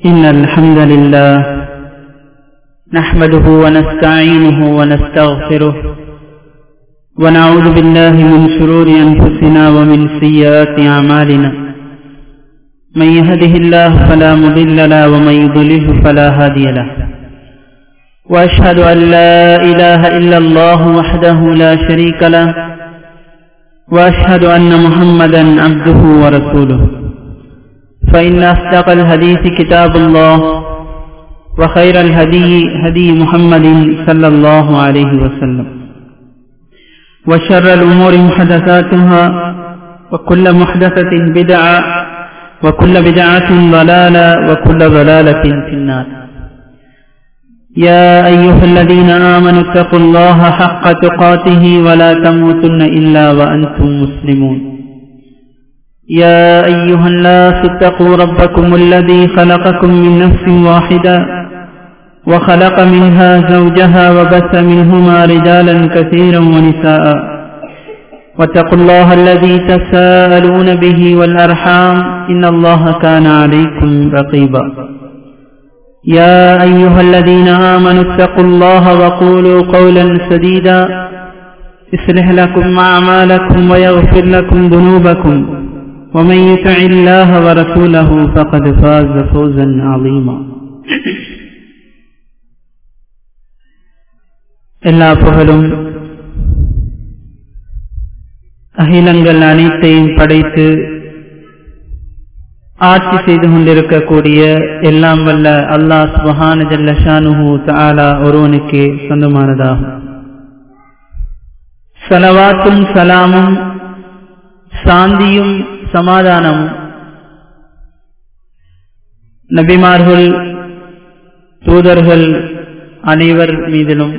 إن الحمد لله نحمده ونستعينه ونستغفره ونعوذ بالله من شرور أنفسنا ومن سيئات أعمالنا من يهده الله فلا مضل له ومن يضلله فلا هادي له وأشهد أن لا إله إلا الله وحده لا شريك له وأشهد أن محمدا عبده ورسوله فإن أصدق الحديث كتاب الله وخير الهدي هدي محمد صلى الله عليه وسلم وشر الأمور محدثاتها وكل محدثة بدعة وكل بدعة ضلالة وكل ضلالة في النار يا أيها الذين آمنوا اتقوا الله حق تقاته ولا تموتن إلا وأنتم مسلمون يا أيها الناس اتقوا ربكم الذي خلقكم من نفس واحدة وخلق منها زوجها وبث منهما رجالا كثيرا ونساء واتقوا الله الذي تساءلون به والأرحام إن الله كان عليكم رقيبا يا أيها الذين آمنوا اتقوا الله وقولوا قولا سديدا يصلح لكم أعمالكم ويغفر لكم ذنوبكم ومن يطع الله ورسوله فقد فاز فوزا عظيما எல்லா புகழும் அகிலங்கள் அனைத்தையும் படைத்து ஆட்சி செய்து கொண்டிருக்கக்கூடிய எல்லாம் வல்ல அல்லாஹ் சுபஹான ஜல்ல ஷானுஹு தாலா ஒருவனுக்கே சொந்தமானதாகும் சலவாத்தும் சலாமும் சாந்தியும் சமாதானமும் நபிமார்கள் தூதர்கள் அனைவர் மீதிலும்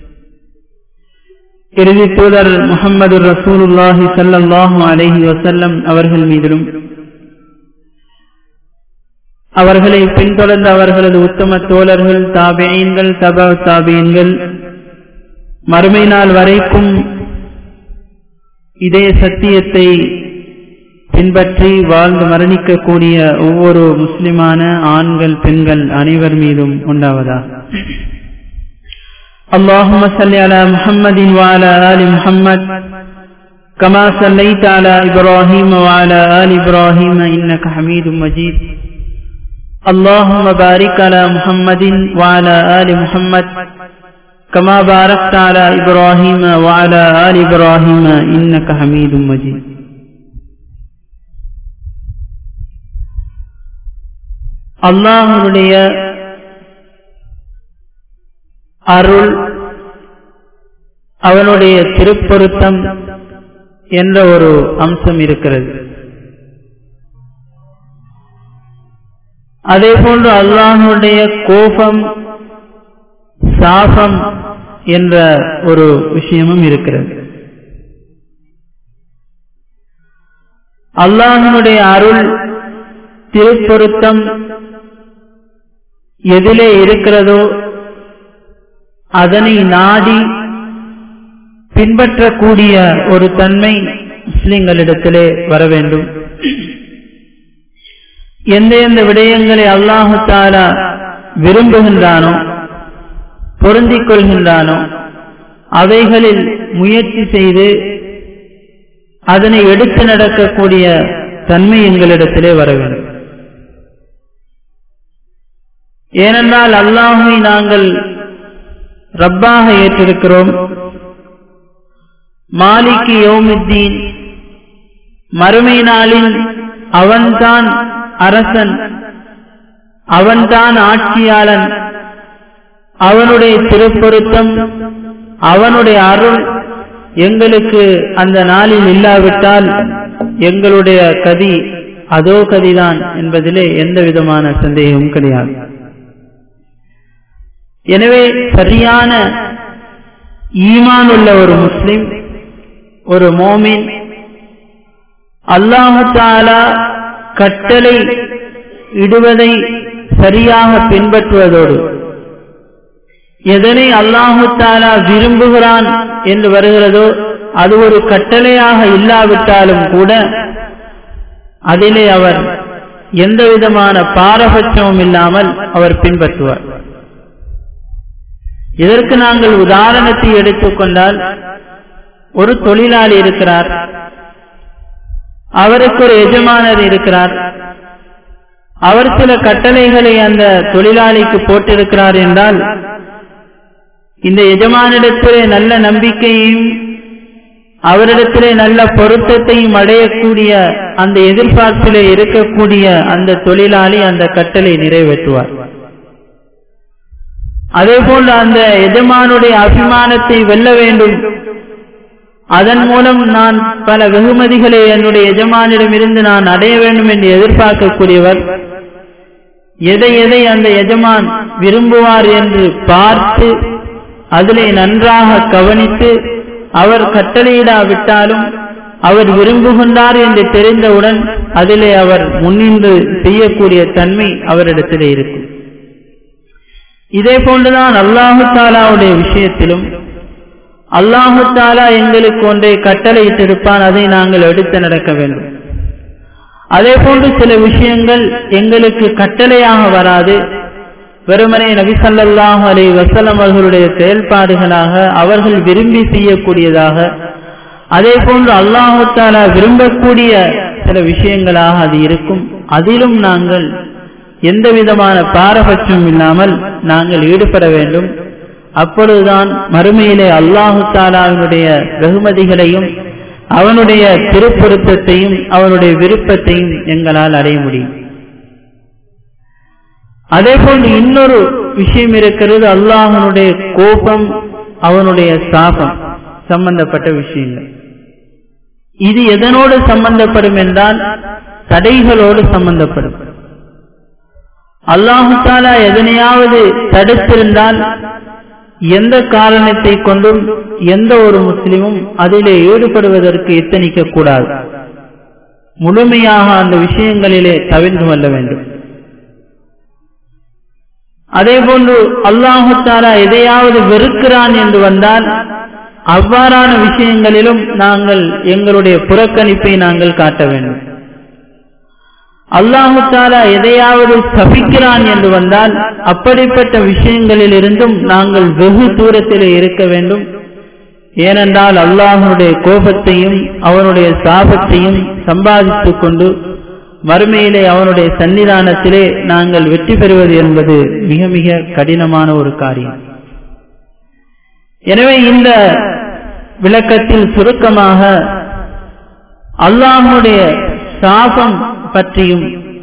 இறுதி தூதர் முகமது ரசூலுல்லாஹி சல்லாஹூ அலஹி வசல்லம் அவர்கள் மீதிலும் அவர்களை பின்தொடர்ந்த அவர்களது உத்தம தோழர்கள் தாபியன்கள் தப தாபியன்கள் மறுமை நாள் வரைக்கும் இதே சத்தியத்தை பின்பற்றி வாழ்ந்து மரணிக்கக்கூடிய ஒவ்வொரு முஸ்லிமான ஆண்கள் பெண்கள் அனைவர் மீதும் உண்டாவதா اللهم صل على محمد وعلى آل محمد كما صليت على إبراهيم وعلى آل إبراهيم إنك حميد مجيد اللهم بارك على محمد وعلى آل محمد كما باركت على إبراهيم وعلى آل إبراهيم إنك حميد مجيد அல்லாஹனுடைய அருள் அவனுடைய திருப்பொருத்தம் என்ற ஒரு அம்சம் இருக்கிறது அதே போன்று அல்லாஹனுடைய கோபம் சாபம் என்ற ஒரு விஷயமும் இருக்கிறது அல்லாஹனுடைய அருள் திருப்பொருத்தம் எதிலே இருக்கிறதோ அதனை நாடி பின்பற்றக்கூடிய ஒரு தன்மை முஸ்லிம்களிடத்திலே வர வேண்டும் எந்த எந்த விடயங்களை அல்லாஹு தாலா விரும்புகின்றானோ பொருந்திக் கொள்கின்றானோ அவைகளில் முயற்சி செய்து அதனை எடுத்து நடக்கக்கூடிய தன்மை எங்களிடத்திலே வர வேண்டும் ஏனென்றால் அல்லாஹை நாங்கள் ரப்பாக ஏற்றிருக்கிறோம் மாலிக்கு யோமுத்தீன் மறுமை நாளில் அவன்தான் அரசன் அவன்தான் ஆட்சியாளன் அவனுடைய திருப்பொருத்தம் அவனுடைய அருள் எங்களுக்கு அந்த நாளில் இல்லாவிட்டால் எங்களுடைய கதி அதோ கதிதான் என்பதிலே எந்த விதமான சந்தேகமும் கிடையாது எனவே சரியான ஈமான் உள்ள ஒரு முஸ்லிம் ஒரு மோமின் அல்லாஹாலா கட்டளை இடுவதை சரியாக பின்பற்றுவதோடு எதனை அல்லாஹு தாலா விரும்புகிறான் என்று வருகிறதோ அது ஒரு கட்டளையாக இல்லாவிட்டாலும் கூட அதிலே அவர் எந்த விதமான பாரபட்சமும் இல்லாமல் அவர் பின்பற்றுவார் இதற்கு நாங்கள் உதாரணத்தை எடுத்துக்கொண்டால் ஒரு தொழிலாளி இருக்கிறார் அவருக்கு ஒரு எஜமானர் இருக்கிறார் அவர் சில கட்டளைகளை அந்த தொழிலாளிக்கு போட்டிருக்கிறார் என்றால் இந்த எஜமானிடத்திலே நல்ல நம்பிக்கையையும் அவரிடத்திலே நல்ல பொருத்தத்தையும் அடையக்கூடிய அந்த எதிர்பார்ப்பிலே இருக்கக்கூடிய அந்த தொழிலாளி அந்த கட்டளை நிறைவேற்றுவார் அதே போன்று அந்த எஜமானுடைய அபிமானத்தை வெல்ல வேண்டும் அதன் மூலம் நான் பல வெகுமதிகளை என்னுடைய எஜமானிடமிருந்து நான் அடைய வேண்டும் என்று எதிர்பார்க்கக்கூடியவர் எதை எதை அந்த எஜமான் விரும்புவார் என்று பார்த்து அதிலே நன்றாக கவனித்து அவர் கட்டளையிடாவிட்டாலும் அவர் விரும்புகின்றார் என்று தெரிந்தவுடன் அதிலே அவர் முன்னின்று செய்யக்கூடிய தன்மை அவரிடத்திலே இருக்கும் இதே போன்றுதான் அல்லாஹு தாலாவுடைய விஷயத்திலும் அல்லாஹு தாலா எங்களுக்கு ஒன்றை கட்டளையிட்டிருப்பான் அதை நாங்கள் எடுத்து நடக்க வேண்டும் அதே போன்று சில விஷயங்கள் எங்களுக்கு கட்டளையாக வராது வெறுமனே நபிசல்லாஹு அலை வசலம் அவர்களுடைய செயல்பாடுகளாக அவர்கள் விரும்பி செய்யக்கூடியதாக அதே போன்று அல்லாஹு தாலா விரும்பக்கூடிய சில விஷயங்களாக அது இருக்கும் அதிலும் நாங்கள் எந்த விதமான பாரபட்சம் இல்லாமல் நாங்கள் ஈடுபட வேண்டும் அப்பொழுதுதான் மறுமையிலே அல்லாஹு தாலாவினுடைய வெகுமதிகளையும் அவனுடைய திருப்பொருத்தத்தையும் அவனுடைய விருப்பத்தையும் எங்களால் அடைய முடியும் அதே போன்று இன்னொரு விஷயம் இருக்கிறது அல்லாஹனுடைய கோபம் அவனுடைய சாபம் சம்பந்தப்பட்ட விஷயங்கள் இது எதனோடு சம்பந்தப்படும் என்றால் தடைகளோடு சம்பந்தப்படும் அல்லாஹு தாலா எதனையாவது தடுத்திருந்தால் எந்த காரணத்தை கொண்டும் எந்த ஒரு முஸ்லிமும் அதிலே ஈடுபடுவதற்கு எத்தனிக்க கூடாது முழுமையாக அந்த விஷயங்களிலே தவிர்த்து கொள்ள வேண்டும் அதே போன்று அல்லாஹு தாலா எதையாவது வெறுக்கிறான் என்று வந்தால் அவ்வாறான விஷயங்களிலும் நாங்கள் எங்களுடைய புறக்கணிப்பை நாங்கள் காட்ட வேண்டும் அல்லாஹு தாலா எதையாவது சபிக்கிறான் என்று வந்தால் அப்படிப்பட்ட விஷயங்களில் இருந்தும் நாங்கள் வெகு தூரத்திலே இருக்க வேண்டும் ஏனென்றால் அல்லாஹனுடைய கோபத்தையும் அவனுடைய சாபத்தையும் சம்பாதித்துக் கொண்டு மறுமையிலே அவனுடைய சன்னிதானத்திலே நாங்கள் வெற்றி பெறுவது என்பது மிக மிக கடினமான ஒரு காரியம் எனவே இந்த விளக்கத்தில் சுருக்கமாக அல்லாஹனுடைய சாபம் பற்றியும்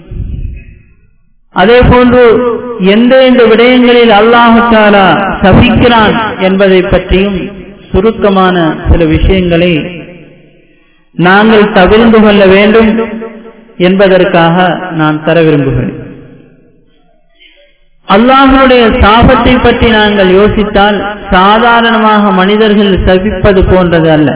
அதே போன்று எந்தெந்த விடயங்களில் அல்லாஹு தாலா சபிக்கிறான் என்பதை பற்றியும் சுருக்கமான சில விஷயங்களை நாங்கள் தவிர்ந்து கொள்ள வேண்டும் என்பதற்காக நான் தர விரும்புகிறேன் அல்லாஹனுடைய சாபத்தை பற்றி நாங்கள் யோசித்தால் சாதாரணமாக மனிதர்கள் சபிப்பது போன்றது அல்ல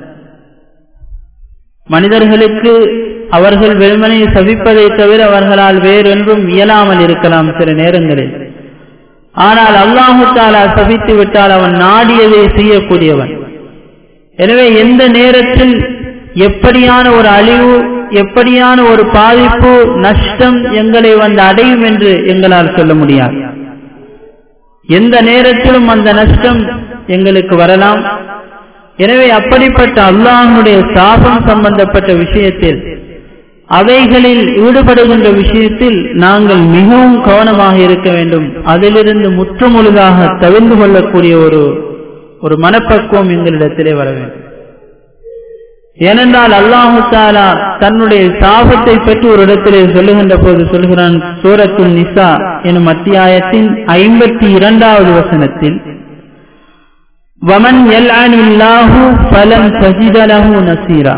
மனிதர்களுக்கு அவர்கள் வெறுமனை சபிப்பதை தவிர அவர்களால் வேறொன்றும் இயலாமல் இருக்கலாம் சில நேரங்களில் ஆனால் அல்லாஹு தாலா சபித்து விட்டால் அவன் நாடியதை செய்யக்கூடியவன் எனவே எந்த நேரத்தில் எப்படியான ஒரு அழிவு எப்படியான ஒரு பாதிப்பு நஷ்டம் எங்களை வந்து அடையும் என்று எங்களால் சொல்ல முடியாது எந்த நேரத்திலும் அந்த நஷ்டம் எங்களுக்கு வரலாம் எனவே அப்படிப்பட்ட அல்லாஹனுடைய சாபம் சம்பந்தப்பட்ட விஷயத்தில் அவைகளில் ஈடுபடுகின்ற விஷயத்தில் நாங்கள் மிகவும் கவனமாக இருக்க வேண்டும் அதிலிருந்து முற்றுமுழுதாக தவிர்ந்து கொள்ளக்கூடிய ஒரு ஒரு மனப்பக்குவம் எங்களிடத்திலே வர வேண்டும் ஏனென்றால் அல்லாஹு தாலா தன்னுடைய சாபத்தை பற்றி ஒரு இடத்திலே சொல்லுகின்ற போது சொல்கிறான் சூரத்துல் நிசா எனும் அத்தியாயத்தின் ஐம்பத்தி இரண்டாவது வசனத்தில் வமன் எல் அனில்லாஹு பலன் சஜிதலஹு நசீரா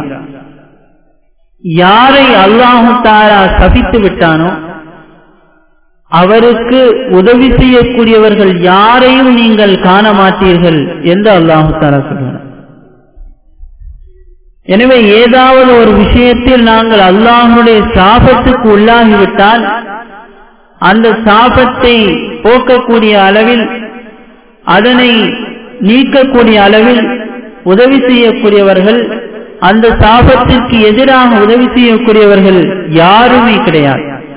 யாரை அல்லாஹு தாரா சபித்து விட்டானோ அவருக்கு உதவி செய்யக்கூடியவர்கள் யாரையும் நீங்கள் காண மாட்டீர்கள் என்று அல்லாஹு தாரா சொல்கிறார் எனவே ஏதாவது ஒரு விஷயத்தில் நாங்கள் அல்லாஹனுடைய சாபத்துக்கு உள்ளாகிவிட்டால் அந்த சாபத்தை போக்கக்கூடிய அளவில் அதனை நீக்கக்கூடிய அளவில் உதவி செய்யக்கூடியவர்கள் அந்த சாபத்திற்கு எதிராக உதவி செய்யக்கூடியவர்கள் யாருமே கிடையாது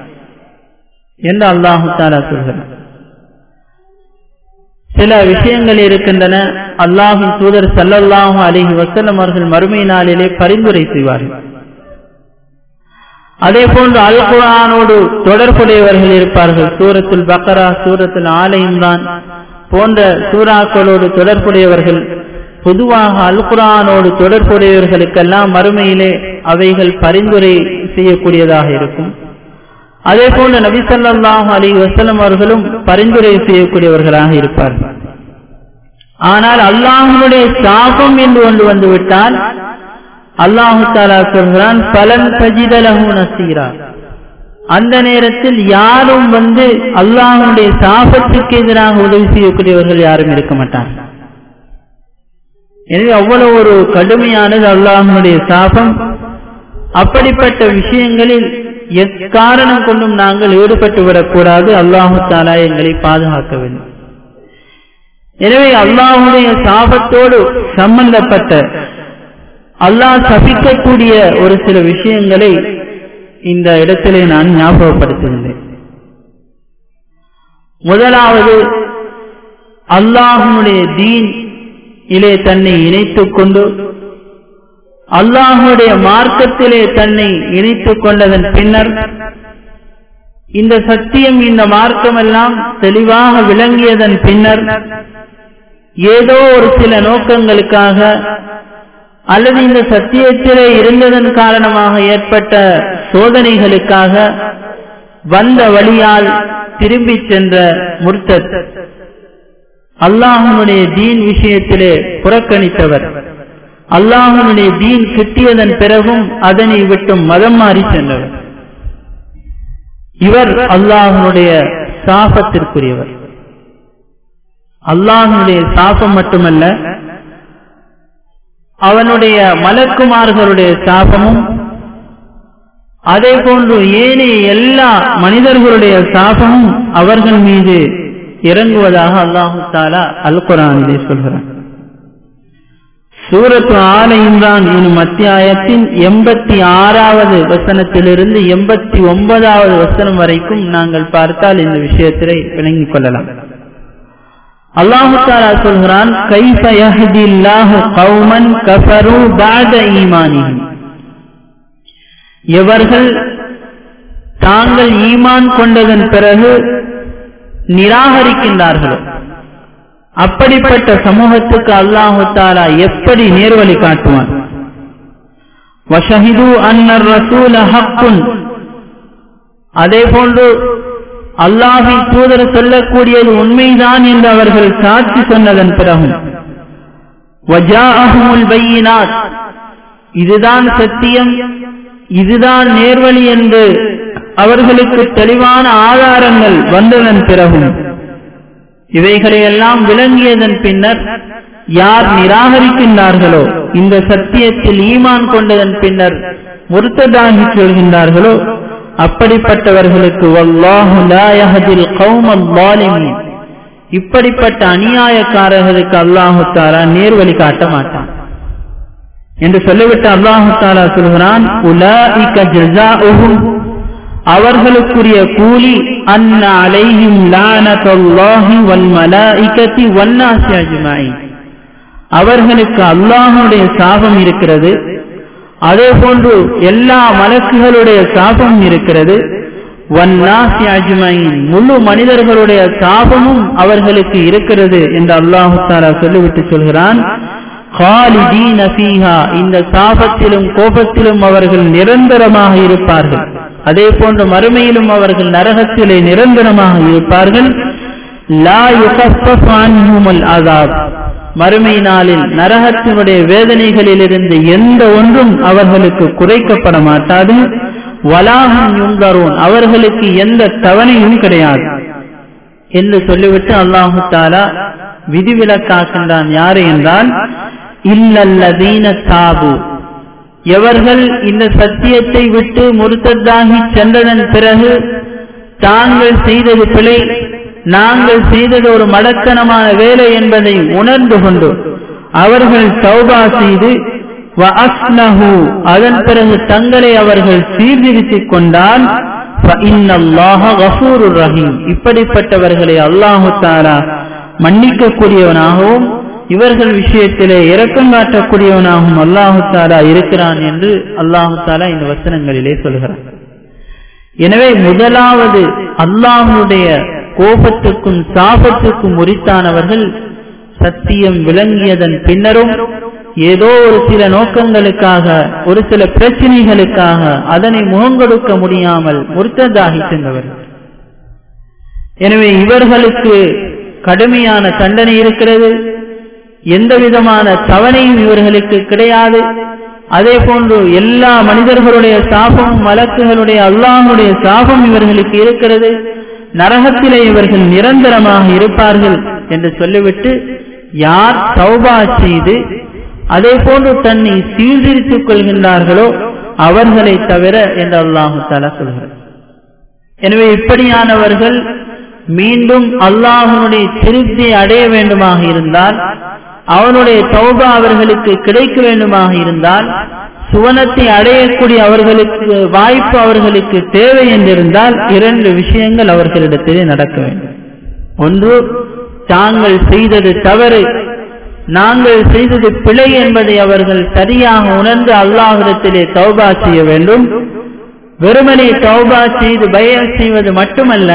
என்று அல்லாஹு தாலா சொல்கிறார் சில விஷயங்கள் இருக்கின்றன அல்லாஹின் தூதர் சல்லல்லாஹு அலிஹி வசல்லம் அவர்கள் மறுமை நாளிலே பரிந்துரை செய்வார்கள் அதே போன்று அல் குரானோடு தொடர்புடையவர்கள் இருப்பார்கள் சூரத்துல் பக்கரா சூரத்துல் ஆலை இம்ரான் போன்ற சூறாக்களோடு தொடர்புடையவர்கள் பொதுவாக அல் குரானோடு தொடர்புடையவர்களுக்கெல்லாம் மறுமையிலே அவைகள் பரிந்துரை செய்யக்கூடியதாக இருக்கும் அதே போன்று நபி சொல்லாஹு அலி வசலம் அவர்களும் பரிந்துரை செய்யக்கூடியவர்களாக இருப்பார்கள் ஆனால் அல்லாஹனுடைய சாபம் என்று ஒன்று வந்துவிட்டால் அல்லாஹு தாலா சொல்கிறான் பலன் பஜிதலகு நசீரா அந்த நேரத்தில் யாரும் வந்து அல்லாஹனுடைய சாபத்துக்கு எதிராக உதவி செய்யக்கூடியவர்கள் யாரும் இருக்க மாட்டார்கள் எனவே அவ்வளவு ஒரு கடுமையானது அல்லாஹனுடைய சாபம் அப்படிப்பட்ட விஷயங்களில் எக்காரணம் கொண்டும் நாங்கள் ஈடுபட்டு விடக்கூடாது அல்லாஹு தாலா எங்களை பாதுகாக்க வேண்டும் எனவே அல்லாஹுடைய சாபத்தோடு சம்பந்தப்பட்ட அல்லாஹ் சபிக்கக்கூடிய ஒரு சில விஷயங்களை இந்த இடத்திலே நான் ஞாபகப்படுத்துகின்றேன் முதலாவது அல்லாஹனுடைய தீன் இலே தன்னை இணைத்துக் கொண்டு அல்லாஹுடைய மார்க்கத்திலே தன்னை இணைத்துக் கொண்டதன் பின்னர் இந்த சத்தியம் இந்த மார்க்கமெல்லாம் தெளிவாக விளங்கியதன் பின்னர் ஏதோ ஒரு சில நோக்கங்களுக்காக அல்லது இந்த சத்தியத்திலே இருந்ததன் காரணமாக ஏற்பட்ட சோதனைகளுக்காக வந்த வழியால் திரும்பி சென்ற முர்த்தத் அல்லாஹனுடைய தீன் விஷயத்திலே புறக்கணித்தவர் அல்லாஹனுடைய தீன் கிட்டியதன் பிறகும் அதனை விட்டும் மதம் மாறி சென்றவர் இவர் அல்லாஹனுடைய சாபத்திற்குரியவர் அல்லாஹனுடைய சாபம் மட்டுமல்ல அவனுடைய மலக்குமார்களுடைய சாபமும் அதே போன்று ஏனைய எல்லா மனிதர்களுடைய சாபமும் அவர்கள் மீது இறங்குவதாக அல்லாஹு தாலா அல் குரானிலே சொல்கிறான் சூரத்து ஆல இம்ரான் எனும் அத்தியாயத்தின் எண்பத்தி ஆறாவது வசனத்திலிருந்து எண்பத்தி ஒன்பதாவது வசனம் வரைக்கும் நாங்கள் பார்த்தால் இந்த விஷயத்திலே விளங்கிக் கொள்ளலாம் அல்லாஹு தாலா சொல்கிறான் கைஃப யஹ்தில்லாஹு கௌமன் கஃபரு பஅத ஈமானிஹிம் எவர்கள் தாங்கள் ஈமான் கொண்டதன் பிறகு நிராகரிக்கின்றார்களோ அப்படிப்பட்ட சமூகத்துக்கு அல்லாஹு தாலா எப்படி நேர்வழி காட்டுவான் வஷஹிது அன்னர் ரசூல ஹக்குன் அதே போன்று அல்லாஹின் தூதர் சொல்லக்கூடியது உண்மைதான் என்று அவர்கள் சாட்சி சொன்னதன் பிறகும் இதுதான் சத்தியம் இதுதான் நேர்வழி என்று அவர்களுக்கு தெளிவான ஆதாரங்கள் வந்ததன் பிறகும் இவைகளையெல்லாம் விளங்கியதன் பின்னர் யார் நிராகரிக்கின்றார்களோ இந்த சத்தியத்தில் ஈமான் கொண்டதன் பின்னர் முருத்ததாகி சொல்கின்றார்களோ அப்படிப்பட்டவர்களுக்கு இப்படிப்பட்ட அநியாயக்காரர்களுக்கு அல்லாஹு தாலா நேர்வழி காட்ட மாட்டான் என்று சொல்லிவிட்டு அல்லாஹு தாலா சொல்கிறான் அவர்களுக்குரிய கூலி அன்ன அலைஹிம் லானத்துல்லாஹி வல் மலாயிகத்தி வன்னாசி அஜ்மாயின் அவர்களுக்கு அல்லாஹுடைய சாபம் இருக்கிறது அதே போன்று எல்லா மலக்குகளுடைய சாபமும் இருக்கிறது வன்னாசி அஜ்மாயின் முழு மனிதர்களுடைய சாபமும் அவர்களுக்கு இருக்கிறது என்று அல்லாஹு தாலா சொல்லிவிட்டு சொல்கிறான் இந்த சாபத்திலும் கோபத்திலும் அவர்கள் நிரந்தரமாக இருப்பார்கள் அதே போன்று மறுமையிலும் அவர்கள் நரகத்திலே நிரந்தரமாக இருப்பார்கள் மறுமை நாளில் நரகத்தினுடைய வேதனைகளிலிருந்து எந்த ஒன்றும் அவர்களுக்கு குறைக்கப்பட மாட்டாது வலாகம் யுங்கரோன் அவர்களுக்கு எந்த தவணையும் கிடையாது என்று சொல்லிவிட்டு அல்லாஹு தாலா விதிவிலக்காக்கின்றான் யாரு என்றால் இல்லல்லதீன தாபு எவர்கள் இந்த சத்தியத்தை விட்டு முருத்ததாகி சென்றதன் பிறகு தாங்கள் செய்தது பிழை நாங்கள் செய்தது ஒரு மடத்தனமான வேலை என்பதை உணர்ந்து கொண்டு அவர்கள் சௌபா செய்து அதன் பிறகு தங்களை அவர்கள் சீர்திருத்திக் கொண்டால் ரஹீம் இப்படிப்பட்டவர்களை அல்லாஹு தாலா மன்னிக்கக்கூடியவனாகவும் இவர்கள் விஷயத்திலே இரக்கம் காட்டக்கூடியவனாகவும் அல்லாஹு தாலா இருக்கிறான் என்று அல்லாஹு தாலா இந்த வசனங்களிலே சொல்கிறார் எனவே முதலாவது அல்லாஹுடைய கோபத்துக்கும் சாபத்துக்கும் உரித்தானவர்கள் சத்தியம் விளங்கியதன் பின்னரும் ஏதோ ஒரு சில நோக்கங்களுக்காக ஒரு சில பிரச்சனைகளுக்காக அதனை முகங்கொடுக்க முடியாமல் முர்த்ததாகி சென்றவர்கள் எனவே இவர்களுக்கு கடுமையான தண்டனை இருக்கிறது எந்த விதமான தவணையும் இவர்களுக்கு கிடையாது அதே போன்று எல்லா மனிதர்களுடைய சாபமும் வழக்குகளுடைய அல்லாஹுடைய சாபம் இவர்களுக்கு இருக்கிறது நரகத்திலே இவர்கள் நிரந்தரமாக இருப்பார்கள் என்று சொல்லிவிட்டு யார் தௌபா செய்து அதே போன்று தன்னை சீர்திருத்திக் கொள்கின்றார்களோ அவர்களை தவிர என்று அல்லாஹு தாலா சொல்கிறார் எனவே இப்படியானவர்கள் மீண்டும் அல்லாஹனுடைய திருப்தியை அடைய வேண்டுமாக இருந்தால் அவனுடைய தௌபா அவர்களுக்கு கிடைக்க வேண்டுமாக இருந்தால் சுவனத்தை அடையக்கூடிய அவர்களுக்கு வாய்ப்பு அவர்களுக்கு தேவை என்றிருந்தால் இரண்டு விஷயங்கள் அவர்களிடத்திலே நடக்க வேண்டும் ஒன்று தாங்கள் செய்தது தவறு நாங்கள் செய்தது பிழை என்பதை அவர்கள் சரியாக உணர்ந்து அல்லாஹிடத்திலே தௌபா செய்ய வேண்டும் வெறுமனே தௌபா செய்து பயம் செய்வது மட்டுமல்ல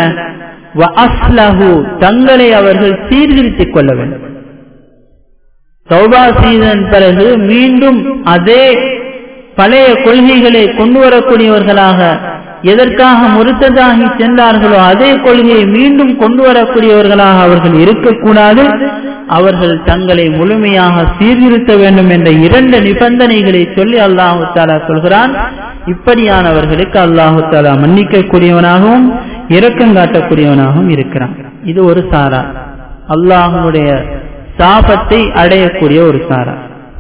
தங்களை அவர்கள் சீர்திருத்திக் கொள்ள வேண்டும் தௌபா செய்ததன் பிறகு மீண்டும் அதே பழைய கொள்கைகளை கொண்டு வரக்கூடியவர்களாக எதற்காக முறுத்ததாகி சென்றார்களோ அதே கொள்கையை மீண்டும் கொண்டு வரக்கூடியவர்களாக அவர்கள் இருக்கக்கூடாது அவர்கள் தங்களை முழுமையாக சீர்திருத்த வேண்டும் என்ற இரண்டு நிபந்தனைகளை சொல்லி அல்லாஹு தாலா சொல்கிறான் இப்படியானவர்களுக்கு அல்லாஹு தாலா மன்னிக்கக்கூடியவனாகவும் இரக்கம் காட்டக்கூடியவனாகவும் இருக்கிறான் இது ஒரு சாரா அல்லாஹனுடைய சாபத்தை அடையக்கூடிய ஒரு சாரா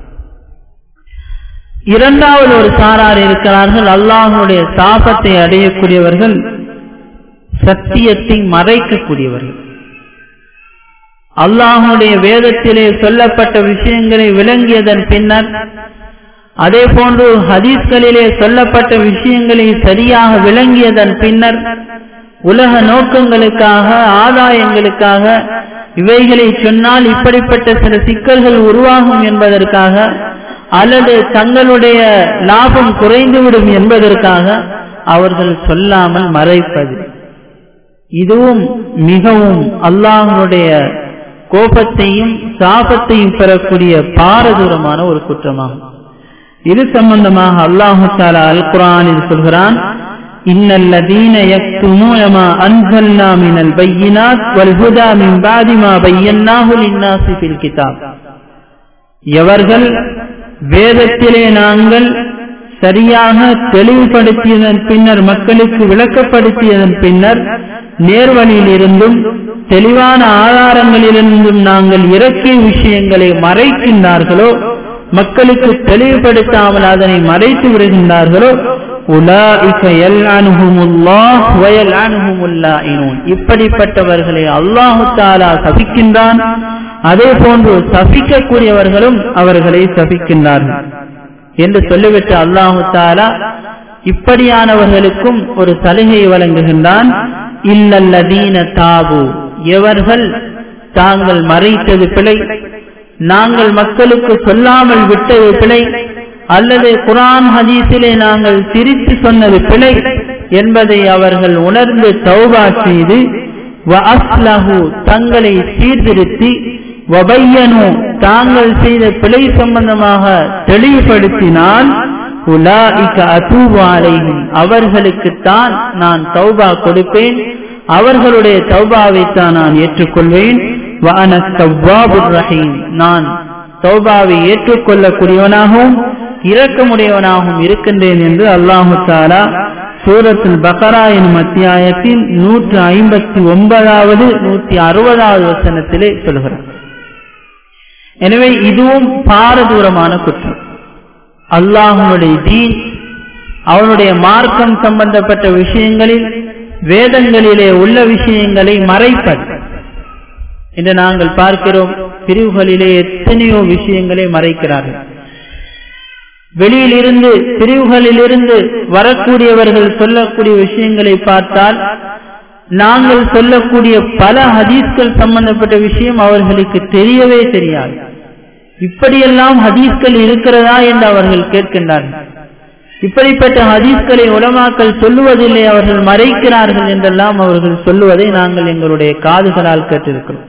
இரண்டாவது ஒரு சாரார் இருக்கிறார்கள் அல்லாஹனுடைய சாபத்தை அடையக்கூடியவர்கள் சத்தியத்தை மறைக்கக்கூடியவர்கள் அல்லாஹனுடைய வேதத்திலே சொல்லப்பட்ட விஷயங்களை விளங்கியதன் பின்னர் அதே போன்று ஹதீஸ்களிலே சொல்லப்பட்ட விஷயங்களை சரியாக விளங்கியதன் பின்னர் உலக நோக்கங்களுக்காக ஆதாயங்களுக்காக இவைகளை சொன்னால் இப்படிப்பட்ட சில சிக்கல்கள் உருவாகும் என்பதற்காக அல்லது தங்களுடைய லாபம் குறைந்துவிடும் என்பதற்காக அவர்கள் சொல்லாமல் மறைப்பது இதுவும் மிகவும் அல்லாஹனுடைய கோபத்தையும் சாபத்தையும் பெறக்கூடிய பாரதூரமான ஒரு குற்றமாகும் இது சம்பந்தமாக அல்லாஹு தாலா அல் குரானில் சொல்கிறான் إن الذين يكتمون ما أنزلنا من البينات والهدى من بعد ما بيناه للناس في الكتاب எவர்கள் வேதத்திலே நாங்கள் சரியாக தெளிவுபடுத்தியதன் பின்னர் மக்களுக்கு விளக்கப்படுத்தியதன் பின்னர் நேர்வழியிலிருந்தும் தெளிவான ஆதாரங்களிலிருந்தும் நாங்கள் இறக்கிய விஷயங்களை மறைக்கின்றார்களோ மக்களுக்கு தெளிவுபடுத்தாமல் அதனை மறைத்து விடுகின்றார்களோ இப்படிப்பட்டவர்களை அல்லாஹு தாலா சபிக்கின்றான் அதே போன்று சபிக்கக்கூடியவர்களும் அவர்களை சபிக்கின்றார்கள் என்று சொல்லிவிட்டு அல்லாஹு தாலா இப்படியானவர்களுக்கும் ஒரு சலுகை வழங்குகின்றான் இல்லல்லதீன தாபு எவர்கள் தாங்கள் மறைத்தது பிழை நாங்கள் மக்களுக்கு சொல்லாமல் விட்டது பிழை அல்லது குரான் ஹதீஸிலே நாங்கள் திரித்து சொன்னது பிழை என்பதை அவர்கள் உணர்ந்து தௌபா செய்து தங்களை சீர்திருத்தி வபையனு தாங்கள் செய்த பிழை சம்பந்தமாக தெளிவுபடுத்தினால் அவர்களுக்குத்தான் நான் தௌபா கொடுப்பேன் அவர்களுடைய தௌபாவைத்தான் நான் ஏற்றுக்கொள்வேன் நான் தௌபாவை ஏற்றுக்கொள்ளக்கூடியவனாகவும் இரக்கமுடையவனாகவும் இருக்கின்றேன் என்று அல்லாஹு தாலா சூரத்தில் பக்கரா எனும் அத்தியாயத்தின் நூற்று ஐம்பத்தி ஒன்பதாவது நூற்றி அறுபதாவது வசனத்திலே சொல்கிறார் எனவே இதுவும் பாரதூரமான குற்றம் அல்லாஹனுடைய தீன் அவனுடைய மார்க்கம் சம்பந்தப்பட்ட விஷயங்களில் வேதங்களிலே உள்ள விஷயங்களை மறைப்பது என்று நாங்கள் பார்க்கிறோம் பிரிவுகளிலே எத்தனையோ விஷயங்களை மறைக்கிறார்கள் வெளியிலிருந்து பிரிவுகளிலிருந்து வரக்கூடியவர்கள் சொல்லக்கூடிய விஷயங்களை பார்த்தால் நாங்கள் சொல்லக்கூடிய பல ஹதீஸ்கள் சம்பந்தப்பட்ட விஷயம் அவர்களுக்கு தெரியவே தெரியாது இப்படியெல்லாம் ஹதீஸ்கள் இருக்கிறதா என்று அவர்கள் கேட்கின்றார்கள் இப்படிப்பட்ட ஹதீஸ்களை உலமாக்கள் சொல்லுவதில்லை அவர்கள் மறைக்கிறார்கள் என்றெல்லாம் அவர்கள் சொல்லுவதை நாங்கள் எங்களுடைய காதுகளால் கேட்டிருக்கிறோம்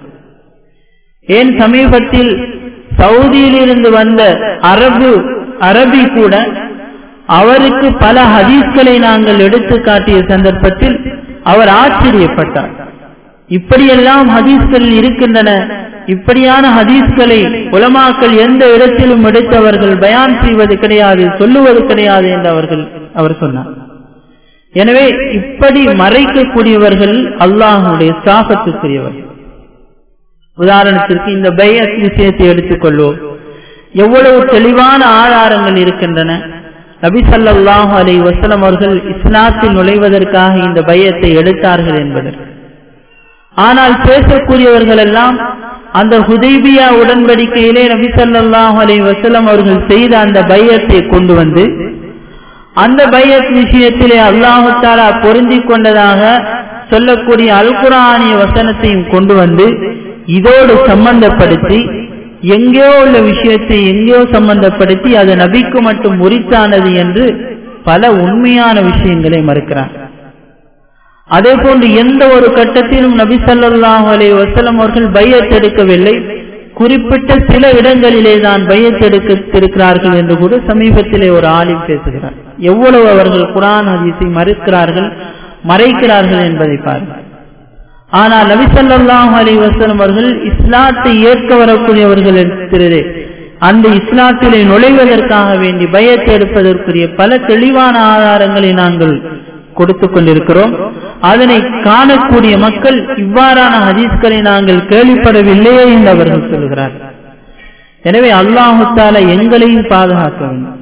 ஏன் சமீபத்தில் சவுதியிலிருந்து வந்த அரபு அரபி கூட அவருக்கு பல ஹதீஸ்களை நாங்கள் எடுத்து காட்டிய சந்தர்ப்பத்தில் அவர் ஆச்சரியப்பட்டார் இப்படியெல்லாம் ஹதீஸ்கள் இருக்கின்றன இப்படியான ஹதீஸ்களை உலமாக்கள் எந்த இடத்திலும் எடுத்து அவர்கள் பயான் செய்வது கிடையாது சொல்லுவது கிடையாது என்று அவர்கள் அவர் சொன்னார் எனவே இப்படி மறைக்கக்கூடியவர்கள் அல்லாஹனுடைய சாபத்துக்குரியவர்கள் உதாரணத்திற்கு இந்த பையத் விஷயத்தை எடுத்துக்கொள்வோம் எவ்வளவு தெளிவான ஆதாரங்கள் இருக்கின்றன நபி சல்லாஹூ அலை வசலம் அவர்கள் இஸ்லாத்தில் நுழைவதற்காக இந்த பையத்தை எடுத்தார்கள் என்பதற்கு ஆனால் பேசக்கூடியவர்கள் எல்லாம் அந்த ஹுதைபியா உடன்படிக்கையிலே நபி சல்லாஹூ அலை வசலம் அவர்கள் செய்த அந்த பையத்தை கொண்டு வந்து அந்த பையத் விஷயத்திலே அல்லாஹு தாலா பொருந்தி கொண்டதாக சொல்லக்கூடிய அல்குரானிய வசனத்தையும் கொண்டு வந்து இதோடு சம்பந்தப்படுத்தி எங்கேயோ உள்ள விஷயத்தை எங்கேயோ சம்பந்தப்படுத்தி அது நபிக்கு மட்டும் உரித்தானது என்று பல உண்மையான விஷயங்களை மறுக்கிறார் அதே போன்று எந்த ஒரு கட்டத்திலும் நபி சல்லாஹூ அலே வசலம் அவர்கள் பையத்தெடுக்கவில்லை குறிப்பிட்ட சில இடங்களிலே தான் பையத்தெடுத்திருக்கிறார்கள் என்று கூட சமீபத்திலே ஒரு ஆலிம் பேசுகிறார் எவ்வளவு அவர்கள் குரான் ஹதீஸை மறுக்கிறார்கள் மறைக்கிறார்கள் என்பதை பாருங்கள் ஆனால் நபிசல்லாஹு அலி வசலம் அவர்கள் இஸ்லாத்தை ஏற்க வரக்கூடியவர்கள் இருக்கிறது அந்த இஸ்லாத்திலே நுழைவதற்காக வேண்டி பயத்தை எடுப்பதற்குரிய பல தெளிவான ஆதாரங்களை நாங்கள் கொடுத்து கொண்டிருக்கிறோம் அதனை காணக்கூடிய மக்கள் இவ்வாறான ஹதீஸ்களை நாங்கள் கேள்விப்படவில்லையே என்று அவர்கள் சொல்கிறார்கள் எனவே அல்லாஹுத்தால எங்களையும் பாதுகாக்க வேண்டும்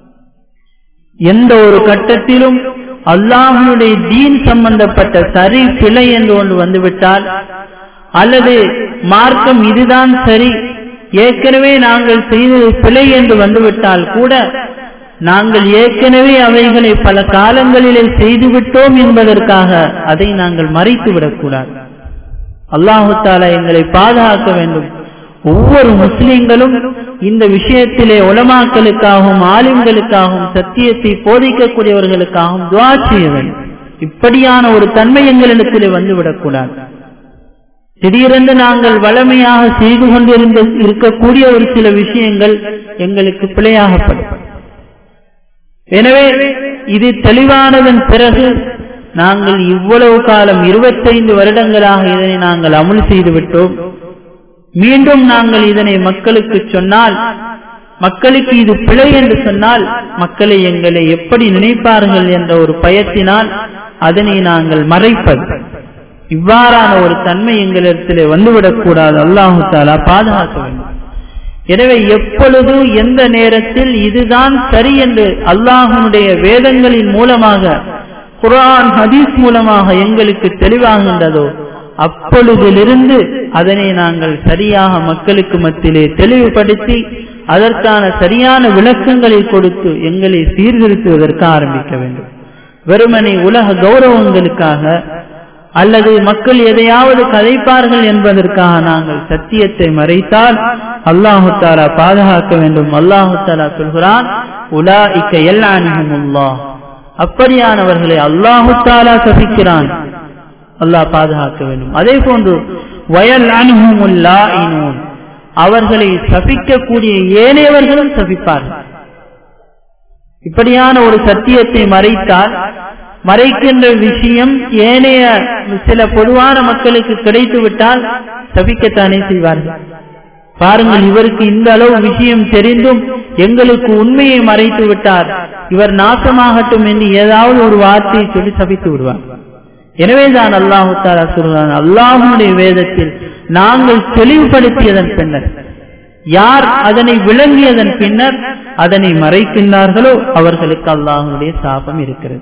எந்த ஒரு கட்டத்திலும் அல்லாஹனுடைய தீன் சம்பந்தப்பட்ட சரி பிழை என்று ஒன்று வந்துவிட்டால் அல்லது மார்க்கம் இதுதான் சரி ஏற்கனவே நாங்கள் செய்தது பிழை என்று வந்துவிட்டால் கூட நாங்கள் ஏற்கனவே அவைகளை பல காலங்களிலே செய்துவிட்டோம் என்பதற்காக அதை நாங்கள் மறைத்து விடக்கூடாது அல்லாஹு தாலா எங்களை பாதுகாக்க வேண்டும் ஒவ்வொரு முஸ்லிம்களும் இந்த விஷயத்திலே உலமாக்களுக்காகவும் ஆலிம்களுக்காகவும் சத்தியத்தை போதிக்கக்கூடியவர்களுக்காகவும் துவா செய்ய வேண்டும் இப்படியான ஒரு தன்மை எங்களிடத்திலே வந்துவிடக்கூடாது திடீரென்று நாங்கள் வளமையாக செய்து கொண்டிருந்த இருக்கக்கூடிய ஒரு சில விஷயங்கள் எங்களுக்கு பிழையாகப்படும் எனவே இது தெளிவானதன் பிறகு நாங்கள் இவ்வளவு காலம் இருபத்தைந்து வருடங்களாக இதனை நாங்கள் அமுல் செய்து விட்டோம் மீண்டும் நாங்கள் இதனை மக்களுக்கு சொன்னால் மக்களுக்கு இது பிழை என்று சொன்னால் மக்களை எங்களை எப்படி நினைப்பார்கள் என்ற ஒரு பயத்தினால் அதனை நாங்கள் மறைப்பது இவ்வாறான ஒரு தன்மை எங்களிடத்திலே வந்துவிடக்கூடாது அல்லாஹு தாலா பாதுகாக்க வேண்டும் எனவே எப்பொழுது எந்த நேரத்தில் இதுதான் சரி என்று அல்லாஹனுடைய வேதங்களின் மூலமாக குரான் ஹதீஸ் மூலமாக எங்களுக்கு தெளிவாகின்றதோ அப்பொழுதிலிருந்து அதனை நாங்கள் சரியாக மக்களுக்கு மத்தியிலே தெளிவுபடுத்தி அதற்கான சரியான விளக்கங்களை கொடுத்து எங்களை சீர்திருத்துவதற்கு ஆரம்பிக்க வேண்டும் வெறுமனை உலக கௌரவங்களுக்காக அல்லது மக்கள் எதையாவது கதைப்பார்கள் என்பதற்காக நாங்கள் சத்தியத்தை மறைத்தால் அல்லாஹு தாலா பாதுகாக்க வேண்டும் அல்லாஹு தாலா சொல்கிறான் உலா இக்க எல்லா அப்படியானவர்களை அல்லாஹு தாலா சபிக்கிறான் அல்லாஹ் பாதுகாக்க வேண்டும் அதே போன்று வயல் அனுகுமுல்லா இனூன் அவர்களை சபிக்கக்கூடிய ஏனையவர்களும் சபிப்பார்கள் இப்படியான ஒரு சத்தியத்தை மறைத்தால் மறைக்கின்ற விஷயம் ஏனைய சில பொதுவான மக்களுக்கு கிடைத்து விட்டால் சபிக்கத்தானே செய்வார்கள் பாருங்கள் இவருக்கு இந்த அளவு விஷயம் தெரிந்தும் எங்களுக்கு உண்மையை மறைத்து விட்டார் இவர் நாசமாகட்டும் என்று ஏதாவது ஒரு வார்த்தையை சொல்லி சபித்து விடுவார் எனவேதான் அல்லாஹு தாலா சொல்கிறான் அல்லாஹுடைய வேதத்தில் நாங்கள் தெளிவுபடுத்தியதன் பின்னர் யார் அதனை விளங்கியதன் பின்னர் அதனை மறைக்கின்றார்களோ அவர்களுக்கு அல்லாஹனுடைய சாபம் இருக்கிறது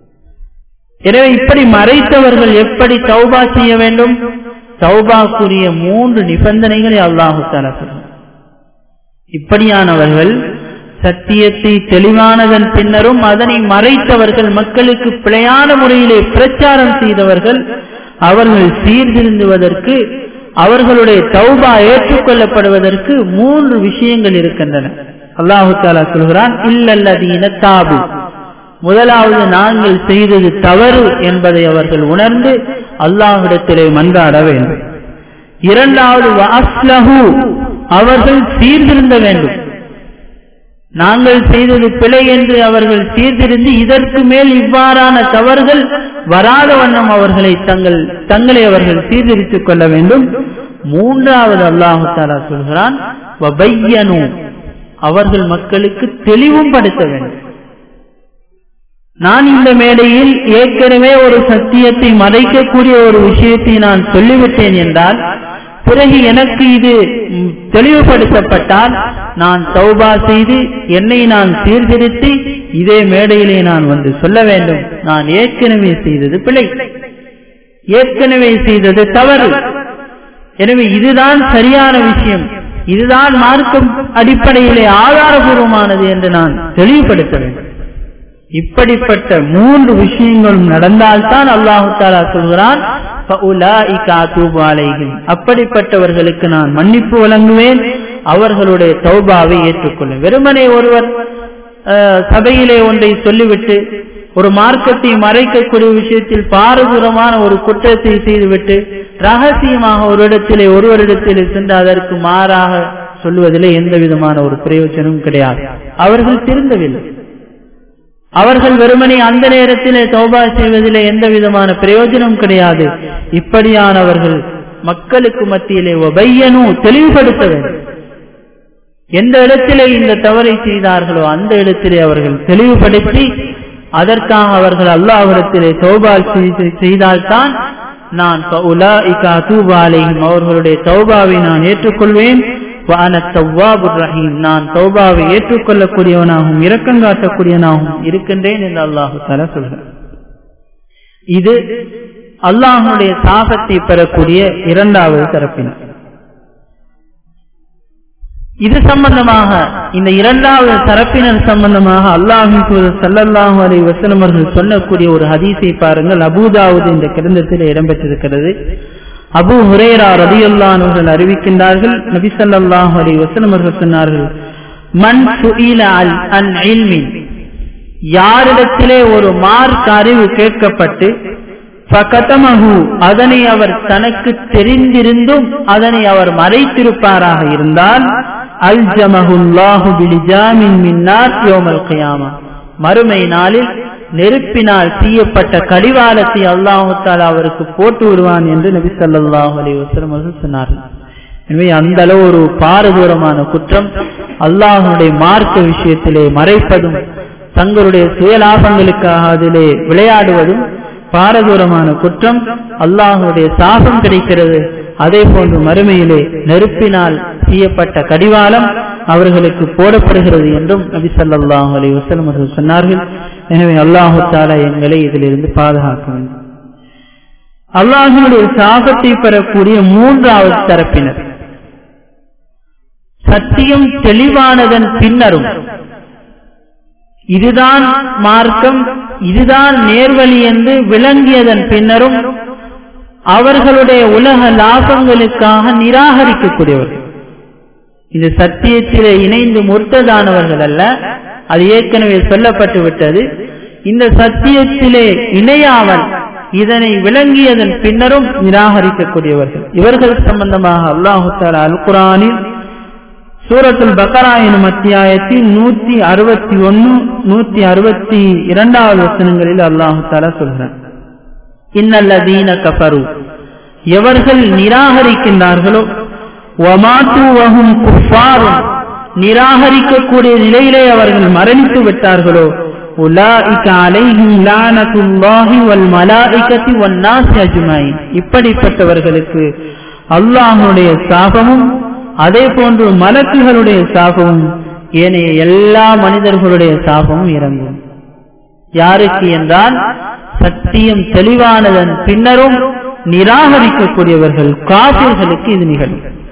எனவே இப்படி மறைத்தவர்கள் எப்படி தௌபா செய்ய வேண்டும் தௌபாக்குரிய மூன்று நிபந்தனைகளை அல்லாஹு தாலா சொல்றார் இப்படியானவர்கள் சத்தியத்தை தெளிவானதன் பின்னரும் அதனை மறைத்தவர்கள் மக்களுக்கு பிழையான முறையிலே பிரச்சாரம் செய்தவர்கள் அவர்கள் சீர்திருந்துவதற்கு அவர்களுடைய தௌபா ஏற்றுக்கொள்ளப்படுவதற்கு மூன்று விஷயங்கள் இருக்கின்றன அல்லாஹு தாலா சொல்கிறான் இல்லல்லதீன தாபு முதலாவது நாங்கள் செய்தது தவறு என்பதை அவர்கள் உணர்ந்து அல்லாஹிடத்திலே மன்றாட வேண்டும் இரண்டாவது அஸ்லஹு அவர்கள் சீர்திருந்த வேண்டும் நாங்கள் செய்தது பிழை என்று அவர்கள் சீர்திருந்தி இதற்கு மேல் இவ்வாறான தவறுகள் வராத வண்ணம் அவர்களை தங்கள் தங்களை அவர்கள் சீர்திருத்திக் கொள்ள வேண்டும் மூன்றாவது அல்லாஹு தாலா சொல்கிறான் அவர்கள் மக்களுக்கு தெளிவும் படுத்த வேண்டும் நான் இந்த மேடையில் ஏற்கனவே ஒரு சத்தியத்தை மறைக்கக்கூடிய ஒரு விஷயத்தை நான் சொல்லிவிட்டேன் என்றால் பிறகு எனக்கு இது தெளிவுபடுத்தப்பட்டால் நான் தௌபா செய்து என்னை நான் சீர்திருத்தி இதே மேடையிலே நான் வந்து சொல்ல வேண்டும் நான் ஏற்கனவே செய்தது பிழை ஏற்கனவே செய்தது தவறு எனவே இதுதான் சரியான விஷயம் இதுதான் மார்க்கம் அடிப்படையிலே ஆதாரபூர்வமானது என்று நான் தெளிவுபடுத்த வேண்டும் இப்படிப்பட்ட மூன்று விஷயங்களும் நடந்தால்தான் அல்லாஹு தாலா சொல்கிறான் அப்படிப்பட்டவர்களுக்கு நான் மன்னிப்பு வழங்குவேன் அவர்களுடைய தௌபாவை ஏற்றுக்கொள்ளும் வெறுமனே ஒருவர் சபையிலே ஒன்றை சொல்லிவிட்டு ஒரு மார்க்கத்தை மறைக்கக்கூடிய விஷயத்தில் பாரதூரமான ஒரு குற்றத்தை செய்துவிட்டு ரகசியமாக ஒரு இடத்திலே ஒருவரிடத்திலே சென்று அதற்கு மாறாக சொல்லுவதிலே எந்த விதமான ஒரு பிரயோஜனமும் கிடையாது அவர்கள் திருந்தவில்லை அவர்கள் வெறுமனே அந்த நேரத்திலே தௌபா செய்வதிலே எந்த விதமான பிரயோஜனம் கிடையாது இப்படியானவர்கள் மக்களுக்கு மத்தியிலே ஒபையனும் தெளிவுபடுத்த வேண்டும் எந்த இடத்திலே இந்த தவறை செய்தார்களோ அந்த இடத்திலே அவர்கள் தெளிவுபடுத்தி அதற்காக அவர்கள் அல்லாஹிடத்திலே தௌபா செய்தால்தான் நான் அவர்களுடைய தௌபாவை நான் ஏற்றுக்கொள்வேன் ரஹீம் நான் தௌபாவை ஏற்றுக்கொள்ளக்கூடியவனாகவும் இரக்கம் காட்டக்கூடியவனாகவும் இருக்கின்றேன் என்று அல்லாஹு தாலா சொல்கிறார் இது அல்லாஹனுடைய சாபத்தை பெறக்கூடிய இரண்டாவது தரப்பினர் இது சம்பந்தமாக இந்த இரண்டாவது தரப்பினர் சம்பந்தமாக அல்லாஹின் சல்லல்லாஹு அலி வசலமர்கள் சொல்லக்கூடிய ஒரு ஹதீஸை பாருங்கள் அபூதாவது இந்த கிரந்தத்தில் இடம்பெற்றிருக்கிறது அபு ஹுரேரா ரதியுல்லான் அவர்கள் அறிவிக்கின்றார்கள் நபி சல்லாஹு அலி வசலம் அவர்கள் சொன்னார்கள் மண் சுயில அல் அன் இல்மின் யாரிடத்திலே ஒரு மார்க் அறிவு கேட்கப்பட்டு ஃபகதமஹு அதனை அவர் தனக்கு தெரிந்திருந்தும் அதனை அவர் மறைத்திருப்பாராக இருந்தால் அல் ஜமஹுல்லாஹு பிலிஜாமின் மின்னார் யோமல் கியாமா மறுமை நாளில் நெருப்பினால் செய்யப்பட்ட கடிவாளத்தை அல்லாஹு தாலா அவருக்கு போட்டு விடுவான் என்று நபி சல்லாஹூ அலி வசலம் அவர்கள் சொன்னார்கள் எனவே அந்த அளவு ஒரு பாரதூரமான குற்றம் அல்லாஹனுடைய மார்க்க விஷயத்திலே மறைப்பதும் தங்களுடைய சுயலாபங்களுக்காக அதிலே விளையாடுவதும் பாரதூரமான குற்றம் அல்லாஹுடைய சாபம் கிடைக்கிறது அதே போன்று மறுமையிலே நெருப்பினால் செய்யப்பட்ட கடிவாளம் அவர்களுக்கு போடப்படுகிறது என்றும் நபி சல்லாஹூ அலி வசலம் அவர்கள் சொன்னார்கள் எனவே அல்லாஹு தாலா எங்களை இதிலிருந்து பாதுகாக்க வேண்டும் அல்லாஹனுடைய சாபத்தை பெறக்கூடிய மூன்றாவது தரப்பினர் சத்தியம் தெளிவானதன் பின்னரும் இதுதான் மார்க்கம் இதுதான் நேர்வழி என்று விளங்கியதன் பின்னரும் அவர்களுடைய உலக லாபங்களுக்காக நிராகரிக்கக்கூடியவர்கள் இது சத்தியத்திலே இணைந்து முர்த்ததானவர்கள் அல்ல அது ஏற்கனவே சொல்லப்பட்டு விட்டது இந்த சத்தியத்திலே இணையாமல் இதனை விளங்கியதன் பின்னரும் நிராகரிக்கக்கூடியவர்கள் இவர்கள் சம்பந்தமாக அல்லாஹு தாலா அல் குரானில் சூரத்துல் பக்கரா எனும் அத்தியாயத்தில் நூத்தி அறுபத்தி ஒன்னு நூத்தி அறுபத்தி இரண்டாவது வசனங்களில் அல்லாஹு தாலா சொல்கிறார் இன்னல்லதீன கபரு எவர்கள் நிராகரிக்கின்றார்களோ ஒமாத்துவகும் குஃபாரும் நிராகரிக்கக்கூடிய நிலையிலே அவர்கள் மரணித்து விட்டார்களோ உலாஇக அலைஹிம் லானத்துல்லாஹி வல் மலாஇகதி வன்னாஸ் அஜ்மைன் இப்படிப்பட்டவர்களுக்கு அல்லாஹ்வுடைய சாபமும் அதே போன்று மலக்குகளுடைய சாபமும் ஏனைய எல்லா மனிதர்களுடைய சாபமும் இறங்கும் யாருக்கு என்றால் சத்தியம் தெளிவானதன் பின்னரும் நிராகரிக்கக்கூடியவர்கள் காபிர்களுக்கு இது நிகழும்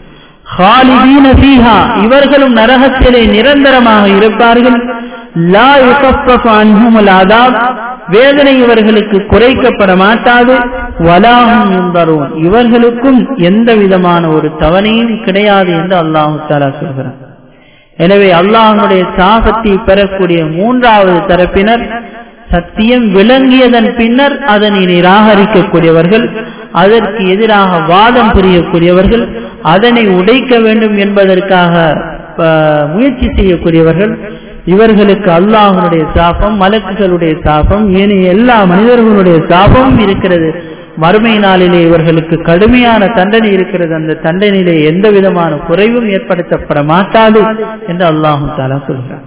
خالدين فيها இவர்களும் நரகத்திலே நிரந்தரமாக இருப்பார்கள் லா யுகஃபஃப அன்ஹுமுல் அதாப் வேதனை இவர்களுக்கு குறைக்கப்பட மாட்டாது வலாஹும் யுந்தரூன் இவர்களுக்கும் எந்த விதமான ஒரு தவணையும் கிடையாது என்று அல்லாஹு தாலா சொல்கிறார் எனவே அல்லாஹனுடைய சாபத்தை பெறக்கூடிய மூன்றாவது தரப்பினர் சத்தியம் விளங்கியதன் பின்னர் அதனை நிராகரிக்கக்கூடியவர்கள் அதற்கு எதிராக வாதம் புரியக்கூடியவர்கள் அதனை உடைக்க வேண்டும் என்பதற்காக முயற்சி செய்யக்கூடியவர்கள் இவர்களுக்கு அல்லாஹனுடைய சாபம் மலக்குகளுடைய சாபம் ஏனைய எல்லா மனிதர்களுடைய சாபமும் இருக்கிறது மறுமை நாளிலே இவர்களுக்கு கடுமையான தண்டனை இருக்கிறது அந்த தண்டனையிலே எந்த விதமான குறைவும் ஏற்படுத்தப்பட மாட்டாது என்று அல்லாஹு தாலா சொல்கிறார்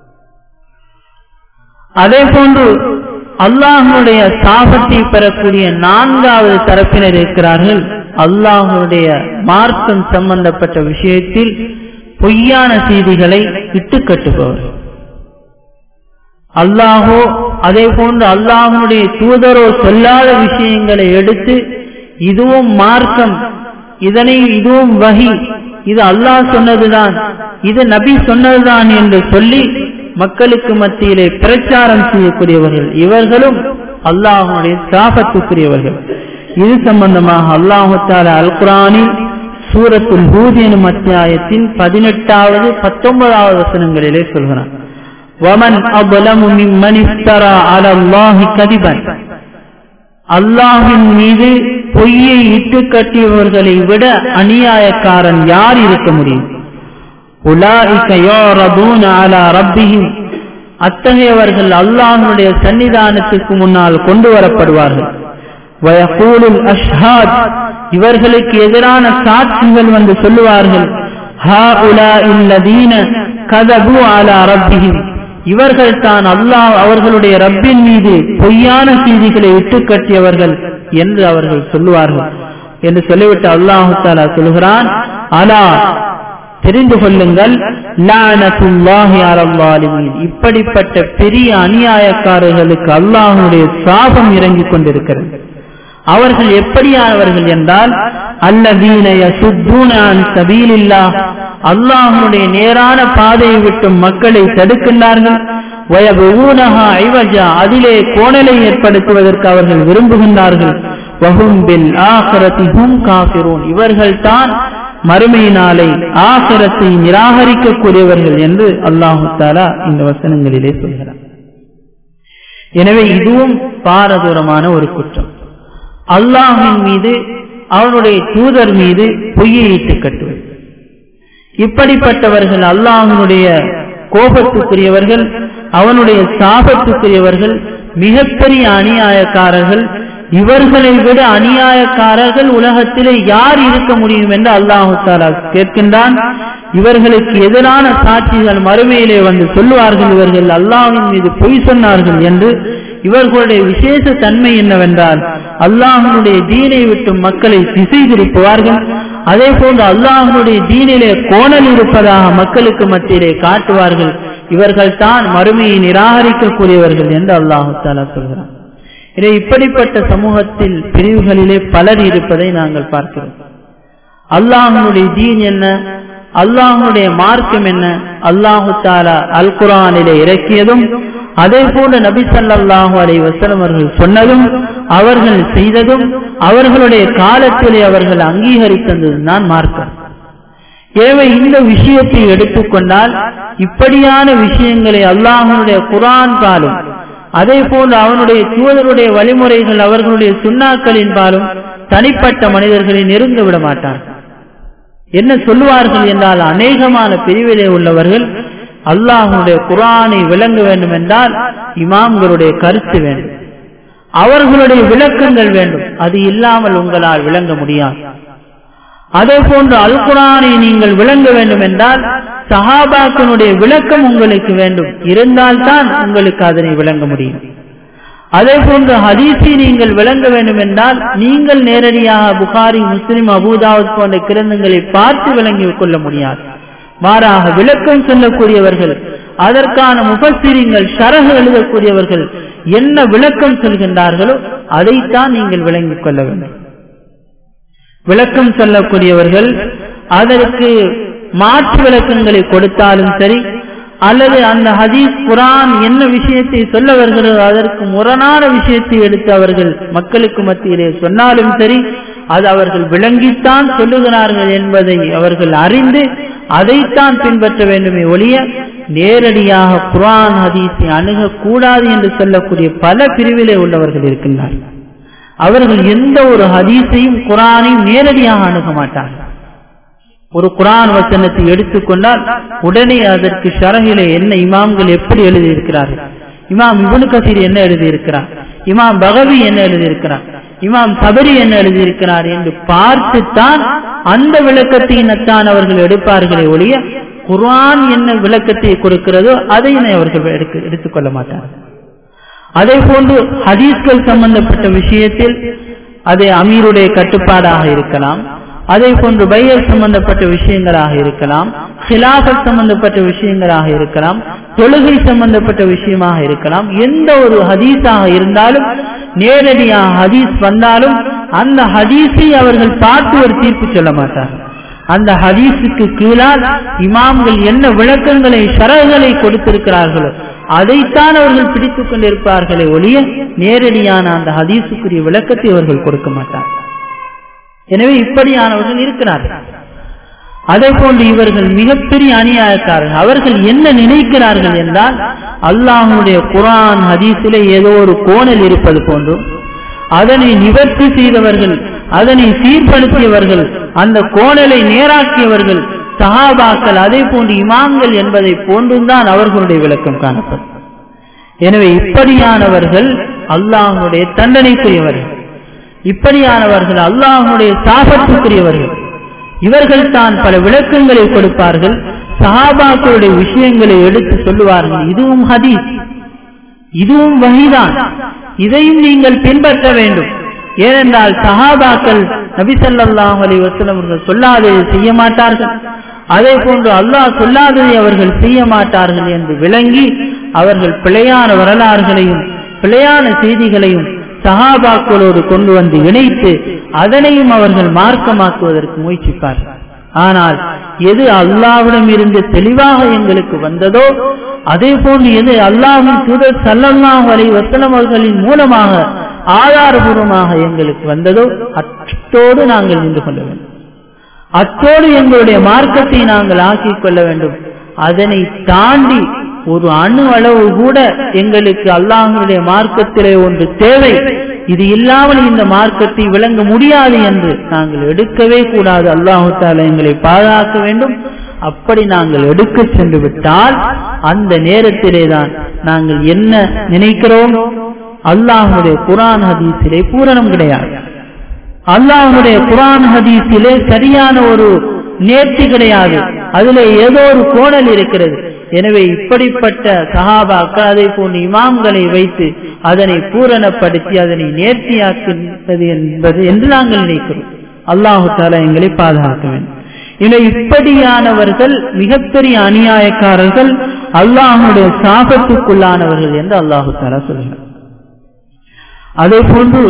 அதே போன்று அல்லாஹனுடைய சாபத்தை பெறக்கூடிய நான்காவது தரப்பினர் இருக்கிறார்கள் அல்லாஹனுடைய மார்க்கம் சம்பந்தப்பட்ட விஷயத்தில் பொய்யான செய்திகளை இட்டுக்கட்டுபவர்கள் அல்லாஹோ அதே போன்று அல்லாஹனுடைய தூதரோ சொல்லாத விஷயங்களை எடுத்து இதுவும் மார்க்கம் இதனை இதுவும் வகி இது அல்லாஹ் சொன்னதுதான் இது நபி சொன்னதுதான் என்று சொல்லி மக்களுக்கு மத்தியிலே பிரச்சாரம் செய்யக்கூடியவர்கள் இவர்களும் அல்லாஹனுடைய சாபத்துக்குரியவர்கள் இது சம்பந்தமாக அல்லாஹால அல் குரானில் சூரத்துல் ஹூத் எனும் அத்தியாயத்தின் பதினெட்டாவது பத்தொன்பதாவது வசனங்களிலே சொல்கிறான் ومن أظلم ممن افترى على الله كذبا அல்லாஹின் மீது பொய்யை இட்டு கட்டியவர்களை விட அநியாயக்காரன் யார் இருக்க முடியும் அத்தகையவர்கள் அல்லாஹனுடைய சன்னிதானத்துக்கு முன்னால் கொண்டு வரப்படுவார்கள் இவர்களுக்கு எதிரான சாட்சிகள் வந்து சொல்லுவார்கள் இவர்கள் தான் அல்லாஹ் அவர்களுடைய ரப்பின் மீது பொய்யான செய்திகளை இட்டு கட்டியவர்கள் என்று அவர்கள் சொல்லுவார்கள் என்று சொல்லிவிட்டு அல்லாஹு தாலா சொல்கிறான் அலா தெரிந்து கொள்ளுங்கள் இப்படிப்பட்ட பெரிய அநியாயக்காரர்களுக்கு அல்லாஹனுடைய சாபம் இறங்கிக் கொண்டிருக்கிறது அவர்கள் எப்படியானவர்கள் என்றால் அல்லதீனய சுத்தூனான் சபீலில்லா அல்லாஹனுடைய நேரான பாதையை விட்டும் மக்களை தடுக்கின்றார்கள் வயபூனஹா ஐவஜா அதிலே கோணலை ஏற்படுத்துவதற்கு அவர்கள் விரும்புகின்றார்கள் வஹும் பில் ஆஹரத்திஹும் காபிரூன் இவர்கள் தான் மறுமை நாளை ஆகரத்தை நிராகரிக்கக்கூடியவர்கள் என்று அல்லாஹு தாலா இந்த வசனங்களிலே சொல்கிறார் எனவே இதுவும் பாரதூரமான ஒரு குற்றம் அல்லாஹின் மீது அவனுடைய தூதர் மீது பொய்யை இட்டு கட்டுவது இப்படிப்பட்டவர்கள் அல்லாஹனுடைய கோபத்துக்குரியவர்கள் அவனுடைய சாபத்துக்குரியவர்கள் மிகப்பெரிய அநியாயக்காரர்கள் இவர்களை விட அநியாயக்காரர்கள் உலகத்திலே யார் இருக்க முடியும் என்று அல்லாஹு தாலா கேட்கின்றான் இவர்களுக்கு எதிரான சாட்சிகள் மறுமையிலே வந்து சொல்லுவார்கள் இவர்கள் அல்லாஹின் மீது பொய் சொன்னார்கள் என்று இவர்களுடைய விசேஷ தன்மை என்னவென்றால் அல்லாஹனுடைய தீனை விட்டு மக்களை திசை திருப்புவார்கள் அதே போன்று அல்லாஹனுடைய தீனிலே கோணல் இருப்பதாக மக்களுக்கு மத்தியிலே காட்டுவார்கள் இவர்கள் தான் மறுமையை நிராகரிக்கக்கூடியவர்கள் என்று அல்லாஹு தாலா சொல்கிறார் இதை இப்படிப்பட்ட சமூகத்தில் பிரிவுகளிலே பலர் இருப்பதை நாங்கள் பார்க்கிறோம் அல்லாஹனுடைய தீன் என்ன அல்லாஹனுடைய மார்க்கம் என்ன அல்லாஹு தாலா அல் குரானிலே இறக்கியதும் அதே போல நபி சல்லாஹு அலை வசலம் அவர்கள் சொன்னதும் அவர்கள் செய்ததும் அவர்களுடைய காலத்திலே அவர்கள் அங்கீகரித்ததும் தான் மார்க்கம் எனவே இந்த விஷயத்தை எடுத்துக்கொண்டால் இப்படியான விஷயங்களை அல்லாஹனுடைய குரான் பாலும் அதே போன்று அவனுடைய தூதருடைய வழிமுறைகள் அவர்களுடைய சுண்ணாக்களின் பாலும் தனிப்பட்ட மனிதர்களை நெருங்க விட மாட்டார்கள் என்ன சொல்லுவார்கள் என்றால் அநேகமான பிரிவிலே உள்ளவர்கள் அல்லாஹனுடைய குரானை விளங்க வேண்டும் என்றால் இமாம்களுடைய கருத்து வேண்டும் அவர்களுடைய விளக்கங்கள் வேண்டும் அது இல்லாமல் உங்களால் விளங்க முடியாது அதே போன்று அல் குரானை நீங்கள் விளங்க வேண்டும் என்றால் சஹாபாக்களுடைய விளக்கம் உங்களுக்கு வேண்டும் இருந்தால்தான் உங்களுக்கு அதனை விளங்க முடியும் அதே போன்று ஹதீஸை நீங்கள் விளங்க வேண்டும் என்றால் நீங்கள் நேரடியாக புகாரி முஸ்லிம் அபூதாவுத் போன்ற கிரந்தங்களை பார்த்து விளங்கிக் கொள்ள முடியாது மாறாக விளக்கம் சொல்லக்கூடியவர்கள் அதற்கான முபசிரிங்கள் ஷரகு எழுதக்கூடியவர்கள் என்ன விளக்கம் சொல்கின்றார்களோ அதைத்தான் நீங்கள் விளங்கிக் கொள்ள வேண்டும் விளக்கம் சொல்லக்கூடியவர்கள் அதற்கு மாற்று விளக்கங்களை கொடுத்தாலும் சரி அல்லது அந்த ஹதீஸ் குரான் என்ன விஷயத்தை சொல்ல வருகிறதோ அதற்கு முரணான விஷயத்தை எடுத்து அவர்கள் மக்களுக்கு மத்தியிலே சொன்னாலும் சரி அது அவர்கள் விளங்கித்தான் சொல்லுகிறார்கள் என்பதை அவர்கள் அறிந்து அதைத்தான் பின்பற்ற வேண்டுமே ஒழிய நேரடியாக குரான் ஹதீஸை அணுகக்கூடாது என்று சொல்லக்கூடிய பல பிரிவிலே உள்ளவர்கள் இருக்கின்றார்கள் அவர்கள் எந்த ஒரு ஹதீஸையும் குரானையும் நேரடியாக அணுக மாட்டார்கள் ஒரு குரான் வசனத்தை எடுத்துக்கொண்டால் உடனே அதற்கு ஷரகிலே என்ன இமாம்கள் எப்படி எழுதியிருக்கிறார்கள் இமாம் இபனு கசீர் என்ன எழுதியிருக்கிறார் இமாம் பகவி என்ன எழுதியிருக்கிறார் இமாம் சபரி என்ன எழுதியிருக்கிறார் என்று பார்த்துத்தான் அந்த விளக்கத்தினத்தான் அவர்கள் எடுப்பார்களே ஒழிய குர்ஆன் என்ன விளக்கத்தை கொடுக்கிறதோ அதை அவர்கள் எடுக்க எடுத்துக்கொள்ள மாட்டார்கள் அதே போன்று ஹதீஸ்கள் சம்பந்தப்பட்ட விஷயத்தில் அது அமீருடைய கட்டுப்பாடாக இருக்கலாம் அதே போன்று பையர் சம்பந்தப்பட்ட விஷயங்களாக இருக்கலாம் ஹிலாபத் சம்பந்தப்பட்ட விஷயங்களாக இருக்கலாம் தொழுகை சம்பந்தப்பட்ட விஷயமாக இருக்கலாம் எந்த ஒரு ஹதீஸாக இருந்தாலும் நேரடியாக ஹதீஸ் வந்தாலும் அந்த ஹதீஸை அவர்கள் பார்த்து ஒரு தீர்ப்பு சொல்ல மாட்டார்கள் அந்த ஹதீஸுக்கு கீழால் இமாம்கள் என்ன விளக்கங்களை ஷரகளை கொடுத்திருக்கிறார்களோ அதைத்தான் அவர்கள் பிடித்துக் கொண்டிருப்பார்களே ஒழிய நேரடியான அந்த ஹதீஸுக்குரிய விளக்கத்தை அவர்கள் கொடுக்க மாட்டார்கள் எனவே இப்படியானவர்கள் இருக்கிறார்கள் அதே போன்று இவர்கள் மிகப்பெரிய அநியாயக்காரர்கள் அவர்கள் என்ன நினைக்கிறார்கள் என்றால் அல்லாஹனுடைய குரான் ஹதீஸிலே ஏதோ ஒரு கோணல் இருப்பது போன்றும் அதனை நிவர்த்தி செய்தவர்கள் அதனை சீர்படுத்தியவர்கள் அந்த கோணலை நேராக்கியவர்கள் சஹாபாக்கள் அதே போன்று இமாம்கள் என்பதை போன்றும் தான் அவர்களுடைய விளக்கம் காணப்படும் எனவே இப்படியானவர்கள் அல்லாஹனுடைய தண்டனைக்குரியவர்கள் இப்படியானவர்கள் அல்லாஹனுடைய சாபத்துக்குரியவர்கள் இவர்கள் தான் பல விளக்கங்களை கொடுப்பார்கள் சஹாபாக்களுடைய விஷயங்களை எடுத்து சொல்லுவார்கள் இதுவும் ஹதீஸ் இதுவும் வகைதான் இதையும் நீங்கள் பின்பற்ற வேண்டும் ஏனென்றால் சஹாபாக்கள் நபிசல்லாஹ் அலி வசலம் அவர்கள் சொல்லாததை செய்ய மாட்டார்கள் அதே போன்று அல்லாஹ் சொல்லாததை அவர்கள் செய்ய மாட்டார்கள் என்று விளங்கி அவர்கள் பிழையான வரலாறுகளையும் பிழையான செய்திகளையும் சஹாபாக்களோடு கொண்டு வந்து இணைத்து அதனையும் அவர்கள் மார்க்கமாக்குவதற்கு முயற்சிப்பார்கள் ஆனால் எது அல்லாவிடம் இருந்து தெளிவாக எங்களுக்கு வந்ததோ அதே போன்று எது அல்லாஹின் தூதர் சல்லல்லாஹ் அலை வசலம் அவர்களின் மூலமாக ஆதாரபூர்வமாக எங்களுக்கு வந்ததோ அத்தோடு நாங்கள் நின்று கொள்ள வேண்டும் அத்தோடு எங்களுடைய மார்க்கத்தை நாங்கள் ஆக்கிக் கொள்ள வேண்டும் அதனை தாண்டி ஒரு அணு அளவு கூட எங்களுக்கு அல்லாஹனுடைய மார்க்கத்திலே ஒன்று தேவை இது இல்லாமல் இந்த மார்க்கத்தை விளங்க முடியாது என்று நாங்கள் எடுக்கவே கூடாது அல்லாஹு தாலா எங்களை பாதுகாக்க வேண்டும் அப்படி நாங்கள் எடுக்க சென்று விட்டால் அந்த நேரத்திலே தான் நாங்கள் என்ன நினைக்கிறோம் அல்லாஹனுடைய குரான் ஹதீஸிலே பூரணம் கிடையாது அல்லாஹனுடைய குரான் ஹதீஸிலே சரியான ஒரு நேர்த்தி கிடையாது அதிலே ஏதோ ஒரு கோணல் இருக்கிறது எனவே இப்படிப்பட்ட சஹாபாக்கள் அதை போன்ற இமாம்களை வைத்து அதனை பூரணப்படுத்தி அதனை நேர்த்தியாக்குவது என்பது என்று நாங்கள் நினைக்கிறோம் அல்லாஹு தாலா எங்களை பாதுகாக்க வேண்டும் எனவே இப்படியானவர்கள் மிகப்பெரிய அநியாயக்காரர்கள் அல்லாஹுடைய சாபத்துக்குள்ளானவர்கள் என்று அல்லாஹு தாலா சொல்கிறார் அதே போன்று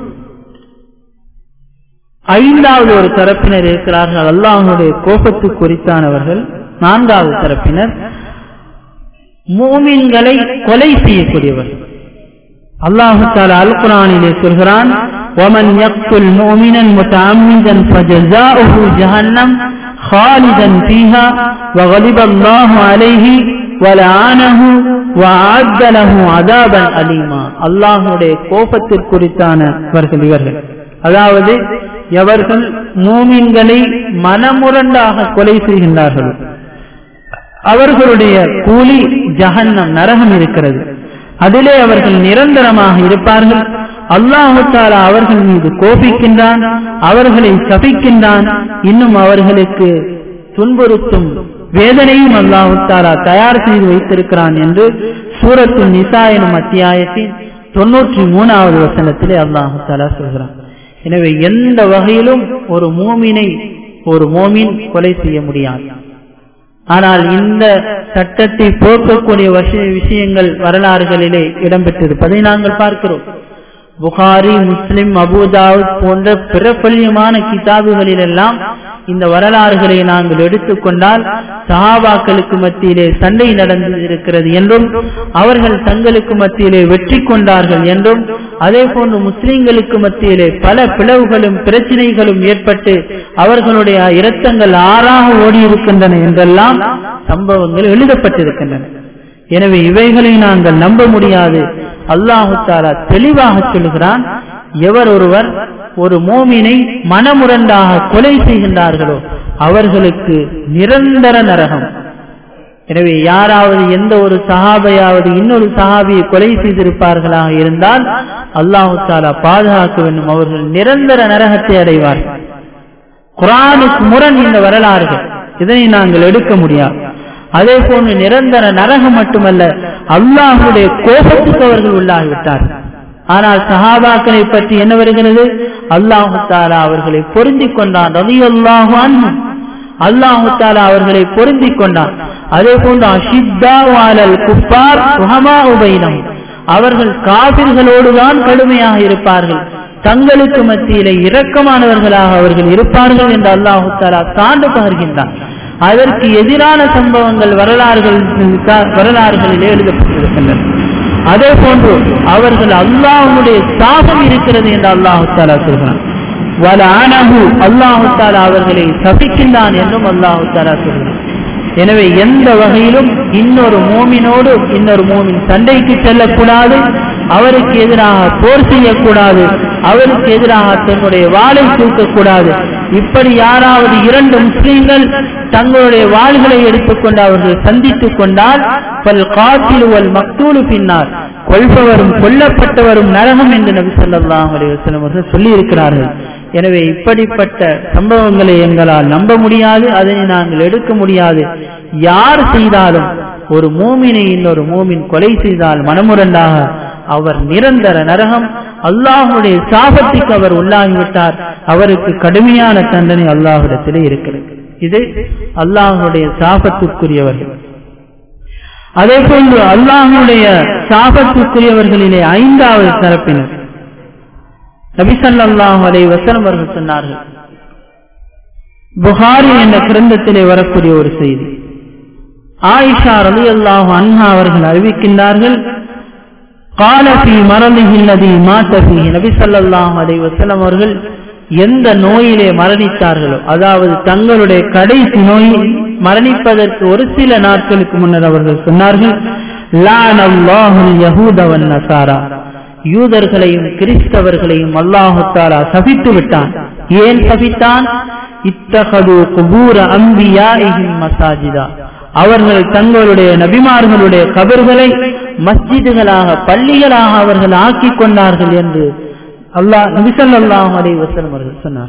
ஐந்தாவது ஒரு தரப்பினர் இருக்கிறார்கள் அல்லாஹனுடைய கோபத்து குறித்தானவர்கள் நான்காவது தரப்பினர் மூமின்களை கொலை செய்யக்கூடியவர்கள் அல்லாஹு தாலா அல் குரானிலே சொல்கிறான் ومن يقتل مؤمنا متعمدا فجزاؤه جهنم خالدا فيها وغضب الله عليه ولعنه وأعد له عذابا أليما அல்லாஹ்வுடைய கோபத்திற்குறித்தானவர்கள் இவர்கள் அதாவது எவர்கள் மூமின்களை மனமுரண்டாக கொலை செய்கின்றார்கள் அவர்களுடைய கூலி ஜஹன்னம் நரகம் இருக்கிறது அதிலே அவர்கள் நிரந்தரமாக இருப்பார்கள் அல்லாஹு தாலா அவர்கள் மீது கோபிக்கின்றான் அவர்களை சபிக்கின்றான் இன்னும் அவர்களுக்கு துன்புறுத்தும் வேதனையும் அல்லாஹு தாலா தயார் செய்து வைத்திருக்கிறான் என்று சூரத்து நிசா எனும் அத்தியாயத்தின் தொன்னூற்றி மூணாவது வசனத்திலே அல்லாஹு தாலா சொல்கிறான் எனவே எந்த வகையிலும் ஒரு மோமினை ஒரு மோமின் கொலை செய்ய முடியாது ஆனால் இந்த சட்டத்தை போக்கக்கூடிய விஷயங்கள் வரலாறுகளிலே இடம்பெற்றிருப்பதை நாங்கள் பார்க்கிறோம் புகாரி முஸ்லிம் அபுதாவுத் போன்ற பிரபல்யமான கிதாபுகளிலெல்லாம் இந்த வரலாறுகளை நாங்கள் எடுத்துக்கொண்டால் சஹாபாக்களுக்கு மத்தியிலே சண்டை நடந்திருக்கிறது என்றும் அவர்கள் தங்களுக்கு மத்தியிலே வெற்றி கொண்டார்கள் என்றும் அதே போன்று முஸ்லிம்களுக்கு மத்தியிலே பல பிளவுகளும் பிரச்சனைகளும் ஏற்பட்டு அவர்களுடைய இரத்தங்கள் ஆறாக ஓடியிருக்கின்றன என்றெல்லாம் சம்பவங்கள் எழுதப்பட்டிருக்கின்றன எனவே இவைகளை நாங்கள் நம்ப முடியாது அல்லாஹு தாலா தெளிவாக சொல்கிறான் எவர் ஒருவர் ஒரு மோமினை மனமுரண்டாக கொலை செய்கின்றார்களோ அவர்களுக்கு நிரந்தர நரகம் எனவே யாராவது எந்த ஒரு சஹாபையாவது இன்னொரு சஹாபியை கொலை செய்திருப்பார்களாக இருந்தால் அல்லாஹு தாலா பாதுகாக்க வேண்டும் அவர்கள் நிரந்தர நரகத்தை அடைவார்கள் குரானுக்கு முரண் இந்த வரலாறுகள் இதனை நாங்கள் எடுக்க முடியாது அதே போன்று நிரந்தர நரகம் மட்டுமல்ல அல்லாஹுடைய கோபத்துக்கு அவர்கள் உள்ளாகிவிட்டார்கள் ஆனால் சஹாபாக்களை பற்றி என்ன வருகிறது அல்லாஹு தாலா அவர்களை பொருந்திக் கொண்டான் ரவி அல்லாஹு அல்லாஹு தாலா அவர்களை பொருந்திக் கொண்டான் அதே போன்று அஷித்தா வாலல் குப்பார் சுகமா உபைனம் அவர்கள் காபிர்களோடு தான் கடுமையாக இருப்பார்கள் தங்களுக்கு மத்தியிலே இரக்கமானவர்களாக அவர்கள் இருப்பார்கள் என்று அல்லாஹு தாலா சான்று பகர்கின்றான் அதற்கு எதிரான சம்பவங்கள் வரலாறுகள் வரலாறுகளிலே எழுதப்பட்டிருக்கின்றன அதே போன்று அவர்கள் அல்லாஹுடைய சாபம் இருக்கிறது என்று அல்லாஹு தாலா சொல்கிறான் வல ஆனகு அல்லாஹு தாலா அவர்களை சபிக்கின்றான் என்றும் அல்லாஹு தாலா சொல்கிறான் எனவே எந்த வகையிலும் இன்னொரு மோமினோடு இன்னொரு மோமின் சண்டைக்கு செல்லக்கூடாது அவருக்கு எதிராக போர் செய்யக்கூடாது அவருக்கு எதிராக தன்னுடைய வாளை தூக்கக்கூடாது இப்படி யாராவது இரண்டு முஸ்லீம்கள் தங்களுடைய வாள்களை எடுத்துக்கொண்டு அவர்கள் சந்தித்துக் கொண்டால் பல் காத்திலு வல் மக்தூலு பின்னார் கொள்பவரும் கொல்லப்பட்டவரும் நரகம் என்று நபி சொல்லாஹ் அலைவசலம் அவர்கள் சொல்லி இருக்கிறார்கள் எனவே இப்படிப்பட்ட சம்பவங்களை எங்களால் நம்ப முடியாது அதனை நாங்கள் எடுக்க முடியாது யார் செய்தாலும் ஒரு மூமினை இன்னொரு மூமின் கொலை செய்தால் மனமுரண்டாக அவர் நிரந்தர நரகம் அல்லாஹுடைய சாபத்துக்கு அவர் உள்ளாகிவிட்டார் அவருக்கு கடுமையான தண்டனை அல்லாஹிடத்திலே இருக்கிறது இது அல்லாஹுடைய சாபத்துக்குரியவர்கள் அதே போன்று அல்லாஹுடைய சாபத்துக்குரியவர்களிலே ஐந்தாவது தரப்பினர் நபிசல்லாஹு அலை வசனம் அவர்கள் சொன்னார்கள் புகாரி என்ற கிரந்தத்திலே வரக்கூடிய ஒரு செய்தி ஆயிஷா ரலி அல்லாஹு அன்ஹா அவர்கள் அறிவிக்கின்றார்கள் காலபி மரணிகில்லதி மாத்தபி நபி சல்லாஹ் அலை வசலம் அவர்கள் எந்த நோயிலே மரணித்தார்களோ அதாவது தங்களுடைய கடைசி நோய் மரணிப்பதற்கு ஒரு சில நாட்களுக்கு முன்னர் அவர்கள் சொன்னார்கள் நசாரா யூதர்களையும் கிறிஸ்தவர்களையும் அல்லாஹு தாலா சபித்து விட்டான் ஏன் சபித்தான் இத்தகது குபூர அம்பியா மசாஜிதா அவர்கள் தங்களுடைய நபிமார்களுடைய கபர்களை மஸ்ஜிதுகளாக பள்ளிகளாக அவர்கள் ஆக்கி கொண்டார்கள் என்று அல்லாஹ் நபிசல்லாஹ் அலை வசலம் அவர்கள் சொன்னார்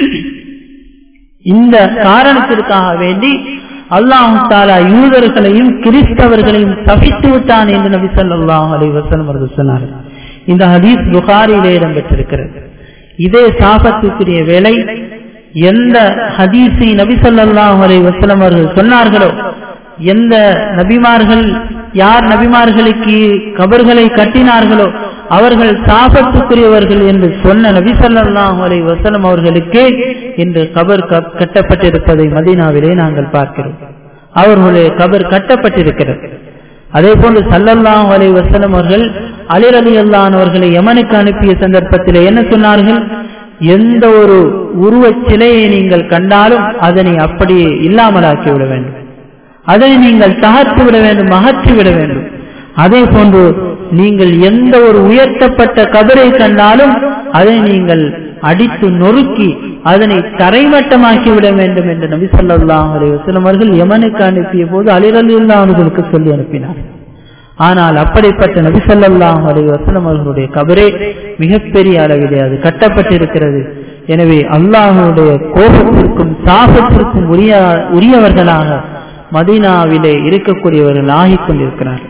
இந்த காரணத்திற்காக வேண்டி அல்லாஹு தாலா யூதர்களையும் கிறிஸ்தவர்களையும் தவித்து விட்டான் என்று நபி சொல்லாஹ் அலை வசலம் அவர்கள் சொன்னார்கள் இந்த ஹதீஸ் புகாரிலே இடம்பெற்றிருக்கிறது இதே சாபத்துக்குரிய வேலை எந்த ஹதீஸை நபி சொல்லாஹ் அலை வசலம் அவர்கள் சொன்னார்களோ எந்த நபிமார்கள் யார் நபிமார்களுக்கு கபர்களை கட்டினார்களோ அவர்கள் சாபத்துக்குரியவர்கள் என்று சொன்ன நபி சொல்லாஹ் அலை வசலம் அவர்களுக்கு இன்று கபர் கட்டப்பட்டிருப்பதை மதீனாவிலே நாங்கள் பார்க்கிறோம் அவர்களுடைய கபர் கட்டப்பட்டிருக்கிறது அதே போன்று சல்லல்லாஹ் அலை வசலம் அவர்கள் அலிர் அலி அல்லானவர்களை யமனுக்கு அனுப்பிய சந்தர்ப்பத்தில் என்ன சொன்னார்கள் எந்த ஒரு உருவச் சிலையை நீங்கள் கண்டாலும் அதனை அப்படியே இல்லாமலாக்கி விட வேண்டும் அதனை நீங்கள் தகர்த்து விட வேண்டும் அகற்றி விட வேண்டும் அதே போன்று நீங்கள் எந்த ஒரு உயர்த்தப்பட்ட கபரை கண்டாலும் அதை நீங்கள் அடித்து நொறுக்கி அதனை தரைமட்டமாக்கி விட வேண்டும் என்று நபி சொல்லாஹ் அலைவசலம் அவர்கள் யமனுக்கு அனுப்பிய போது அலிரல்லா அவர்களுக்கு சொல்லி அனுப்பினார் ஆனால் அப்படிப்பட்ட நபி சொல்லாஹ் அலைவசலம் அவர்களுடைய கபரே மிகப்பெரிய அளவிலே அது கட்டப்பட்டிருக்கிறது எனவே அல்லாஹனுடைய கோபத்திற்கும் சாபத்திற்கும் உரிய உரியவர்களாக மதீனாவிலே இருக்கக்கூடியவர்கள் ஆகிக் கொண்டிருக்கிறார்கள்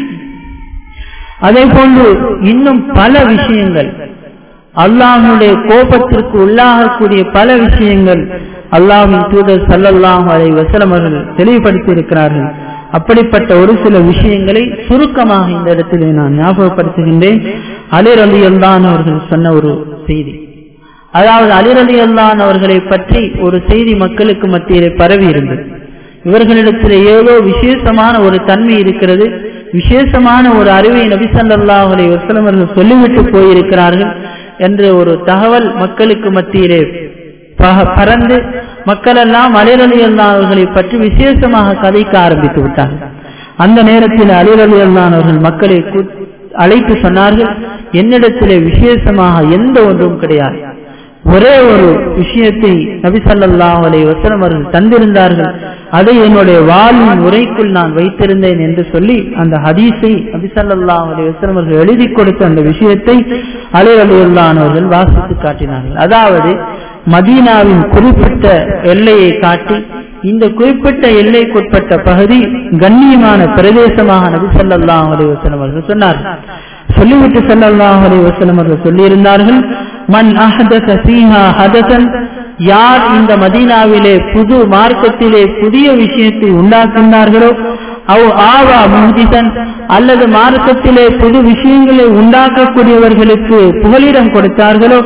அதே போன்று இன்னும் பல விஷயங்கள் அல்லாஹனுடைய கோபத்திற்கு உள்ளாகக்கூடிய பல விஷயங்கள் அல்லாஹின் தூதர் சல்லல்லாஹ் அலை வசலம் அவர்கள் தெளிவுபடுத்தி இருக்கிறார்கள் அப்படிப்பட்ட ஒரு சில விஷயங்களை சுருக்கமாக இந்த இடத்திலே நான் ஞாபகப்படுத்துகின்றேன் அலிர் அலி அல்லான் அவர்கள் சொன்ன ஒரு செய்தி அதாவது அலிரலி அல்லான் அவர்களை பற்றி ஒரு செய்தி மக்களுக்கு மத்தியிலே பரவி இருந்தது இவர்களிடத்தில் ஏதோ விசேஷமான ஒரு தன்மை இருக்கிறது விசேஷமான ஒரு அறிவை நபிசல்லாஹ் அலை வசலம் அவர்கள் சொல்லிவிட்டு போயிருக்கிறார்கள் என்ற ஒரு தகவல் மக்களுக்கு மத்தியிலே பறந்து மக்கள் எல்லாம் அலிரலி அல்லான் அவர்களை பற்றி விசேஷமாக கதைக்க ஆரம்பித்து விட்டார்கள் அந்த நேரத்தில் அலிரலி அல்லான் அவர்கள் மக்களை அழைத்து சொன்னார்கள் என்னிடத்திலே விசேஷமாக எந்த ஒன்றும் கிடையாது ஒரே ஒரு விஷயத்தை நபிசல்லாஹ் அலை வசலம் அவர்கள் தந்திருந்தார்கள் அதை என்னுடைய வாழ்வின் உரைக்குள் நான் வைத்திருந்தேன் என்று சொல்லி அந்த ஹதீஸை நபிசல்லாஹ் அலை வசலம் அவர்கள் எழுதி கொடுத்த அந்த விஷயத்தை அலை அலியுல்லானவர்கள் வாசித்து காட்டினார்கள் அதாவது மதீனாவின் குறிப்பிட்ட எல்லையை காட்டி இந்த குறிப்பிட்ட எல்லைக்குட்பட்ட பகுதி கண்ணியமான பிரதேசமாக நபி சொல்லாஹ் அலி வசலம் அவர்கள் சொன்னார்கள் சொல்லிவிட்டு செல்லல்லாஹ் அலி வசலம் அவர்கள் சொல்லியிருந்தார்கள் மண் அஹதச சீஹா ஹதசன் யார் இந்த மதீனாவிலே புது மார்க்கத்திலே புதிய விஷயத்தை உண்டாக்குகிறார்களோ அவ் ஆவா முஹதிசன் அல்லது மார்க்கத்திலே புது விஷயங்களை உண்டாக்கக்கூடியவர்களுக்கு புகலிடம் கொடுத்தார்களோ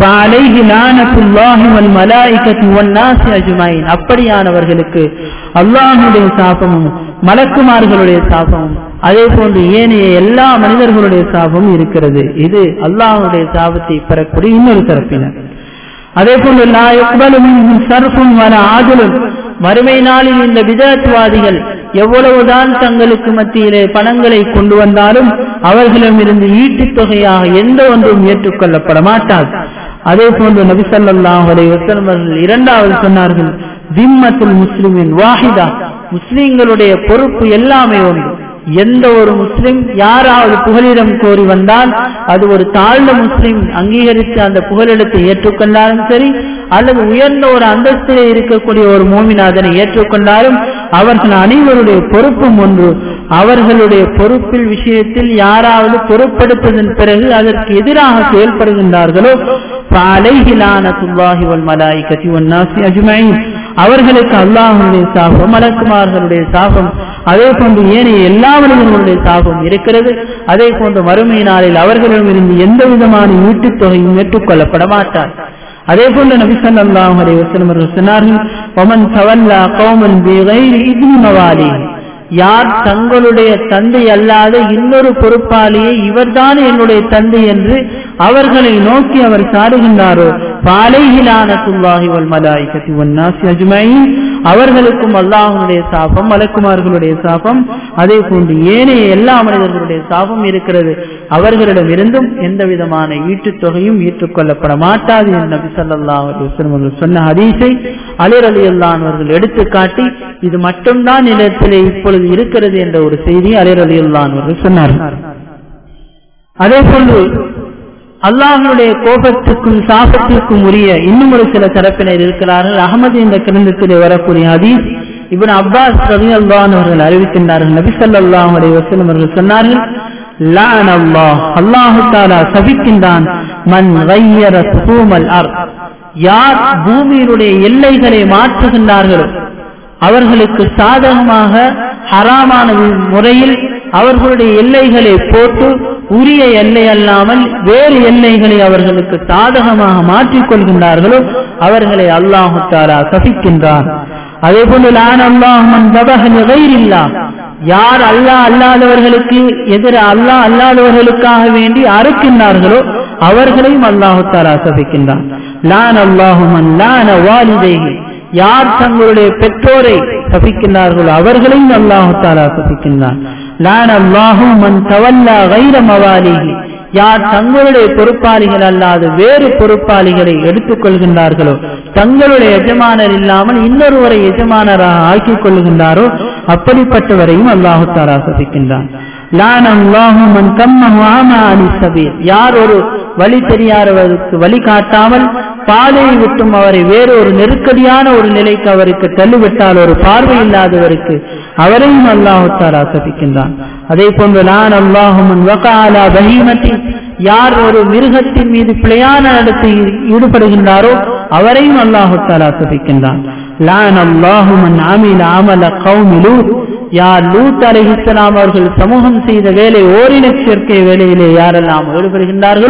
அப்படியானவர்களுக்கு அல்லாஹுடைய சாபமும் மலக்குமார்களுடைய சாபமும் அதே போன்று ஏனைய எல்லா மனிதர்களுடைய சாபமும் இருக்கிறது இது அல்லாஹுடைய சாபத்தை பெறக்கூடிய இன்னொரு தரப்பினர் அதே போன்று சர்ஃபும் வன ஆதலும் மறுமை நாளில் இந்த விதத்துவாதிகள் எவ்வளவுதான் தங்களுக்கு மத்தியிலே பணங்களை கொண்டு வந்தாலும் அவர்களிடமிருந்து ஈட்டுத் தொகையாக எந்த ஒன்றும் ஏற்றுக்கொள்ளப்பட மாட்டாது அதே போன்று நபிசல்லாஹ் அலை வசல்மர்கள் இரண்டாவது சொன்னார்கள் திம்மத்துல் முஸ்லிமின் வாஹிதா முஸ்லிம்களுடைய பொறுப்பு எல்லாமே ஒன்று எந்த ஒரு முஸ்லிம் யாராவது புகலிடம் கோரி வந்தால் அது ஒரு தாழ்ந்த முஸ்லிம் அங்கீகரித்து அந்த புகலிடத்தை ஏற்றுக்கொண்டாலும் சரி அல்லது உயர்ந்த ஒரு அந்தஸ்திலே இருக்கக்கூடிய ஒரு மூமின் அதனை ஏற்றுக்கொண்டாலும் அவர்கள் அனைவருடைய பொறுப்பும் ஒன்று அவர்களுடைய பொறுப்பில் விஷயத்தில் யாராவது பொறுப்படுத்ததன் பிறகு அதற்கு எதிராக செயல்படுகின்றார்களோ அவர்களுக்கு அல்லாஹனுடைய சாபம் மலக்குமார்களுடைய சாபம் அதே போன்று ஏனைய எல்லா மனிதர்களுடைய சாபம் இருக்கிறது அதே போன்று மறுமை நாளில் அவர்களிடமிருந்து எந்த விதமான ஈட்டுத் தொகையும் ஏற்றுக்கொள்ளப்பட மாட்டார் அதே போன்று நபி ஸல்லல்லாஹு அலைஹி வஸல்லம் அவர்கள் சொன்னார்கள் "வமன் தவல்லா கௌமன் பிகைரி இப்னி மவாலி" யார் தங்களுடைய தந்தை அல்லாத இன்னொரு பொறுப்பாளியை இவர்தான் என்னுடைய தந்தை என்று அவர்களை நோக்கி அவர் சாடுகின்றாரோ பாலைகிலானத்துல்லாஹி வல் மலாயிகத்தி வன்னாசி அஜ்மஈன் அவர்களுக்கும் அல்லாஹ்வுடைய சாபம் மலக்குமார்களுடைய சாபம் அதே போன்று ஏனைய எல்லா மனிதர்களுடைய சாபம் இருக்கிறது அவர்களிடம் இருந்தும் எந்த விதமான ஈட்டுத் தொகையும் ஏற்றுக்கொள்ளப்பட மாட்டாது என்று நபி ஸல்லல்லாஹு அலைஹி வஸல்லம் அவர்கள் சொன்ன ஹதீஸை அலி ரலியல்லாஹு அவர்கள் எடுத்து காட்டி இது மட்டும்தான் நிலத்திலே இப்பொழுது இருக்கிறது என்ற ஒரு செய்தி அலி ரலியல்லாஹு அவர்கள் சொன்னார்கள் அதே போன்று அல்லாஹனுடைய கோபத்துக்கும் சாபத்திற்கும் உரிய இன்னும் ஒரு சில தரப்பினர் இருக்கிறார்கள் அகமது இந்த கிரந்தத்திலே வரக்கூடிய ஹதீஸ் இவன் அப்பாஸ் ரவி அல்லான் அவர்கள் அறிவிக்கின்றார்கள் நபி ஸல்லல்லாஹு அலைஹி வஸல்லம் அவர்கள் சொன்னார்கள் லான் அல்லாஹ் அல்லாஹு தாலா சபிக்கின்றான் மன் கையர சுகூமல் அர் யார் பூமியினுடைய எல்லைகளை மாற்றுகின்றார்களோ அவர்களுக்கு சாதகமாக ஹராமான முறையில் அவர்களுடைய எல்லைகளை போட்டு உரிய எல்லை அல்லாமல் வேறு எல்லைகளை அவர்களுக்கு சாதகமாக மாற்றிக் கொள்கின்றார்களோ அவர்களை அல்லாஹு தாரா சபிக்கின்றார் அதே போன்று லான் அல்லாஹன் தபகல்லா யார் அல்லாஹ் அல்லாதவர்களுக்கு எதிர அல்லாஹ் அல்லாதவர்களுக்காக வேண்டி அறுக்கின்றார்களோ அவர்களையும் அல்லாஹு தாரா சபிக்கின்றான் லான் அல்லாஹுமன் லான வாலிதேகி யார் தங்களுடைய பெற்றோரை சபிக்கின்றார்களோ அவர்களையும் அல்லாஹு தாலா சபிக்கின்றான் லான் அல்லாஹு மன் தவல்லா கைர மவாலிகி யார் தங்களுடைய பொறுப்பாளிகள் அல்லாத வேறு பொறுப்பாளிகளை எடுத்துக் கொள்கின்றார்களோ தங்களுடைய எஜமானர் இல்லாமல் இன்னொருவரை எஜமானராக ஆக்கிக் கொள்கின்றாரோ அப்படிப்பட்டவரையும் அல்லாஹு தாலா சபிக்கின்றான் லான் அல்லாஹு மன் கம்ம யார் ஒரு வழி தெரியாதவருக்கு வழி காட்டாமல் பாதையை விட்டும் அவரை வேறு ஒரு நெருக்கடியான ஒரு நிலைக்கு அவருக்கு தள்ளிவிட்டால் ஒரு பார்வை இல்லாதவருக்கு அவரையும் அல்லாஹு தாலா சபிக்கின்றான் அதே போன்று நான் அல்லாஹுமன் வகாலா பஹீமத்தி யார் ஒரு மிருகத்தின் மீது பிழையான நடத்தை ஈடுபடுகின்றாரோ அவரையும் அல்லாஹு தாலா சபிக்கின்றான் லான் அல்லாஹுமன் அமில அமல கௌமிலூ யார் லூத் அலைஹிஸ்லாம் அவர்கள் சமூகம் செய்த வேலை ஓரின சேர்க்கை வேலையிலே யாரெல்லாம் ஈடுபடுகின்றார்களோ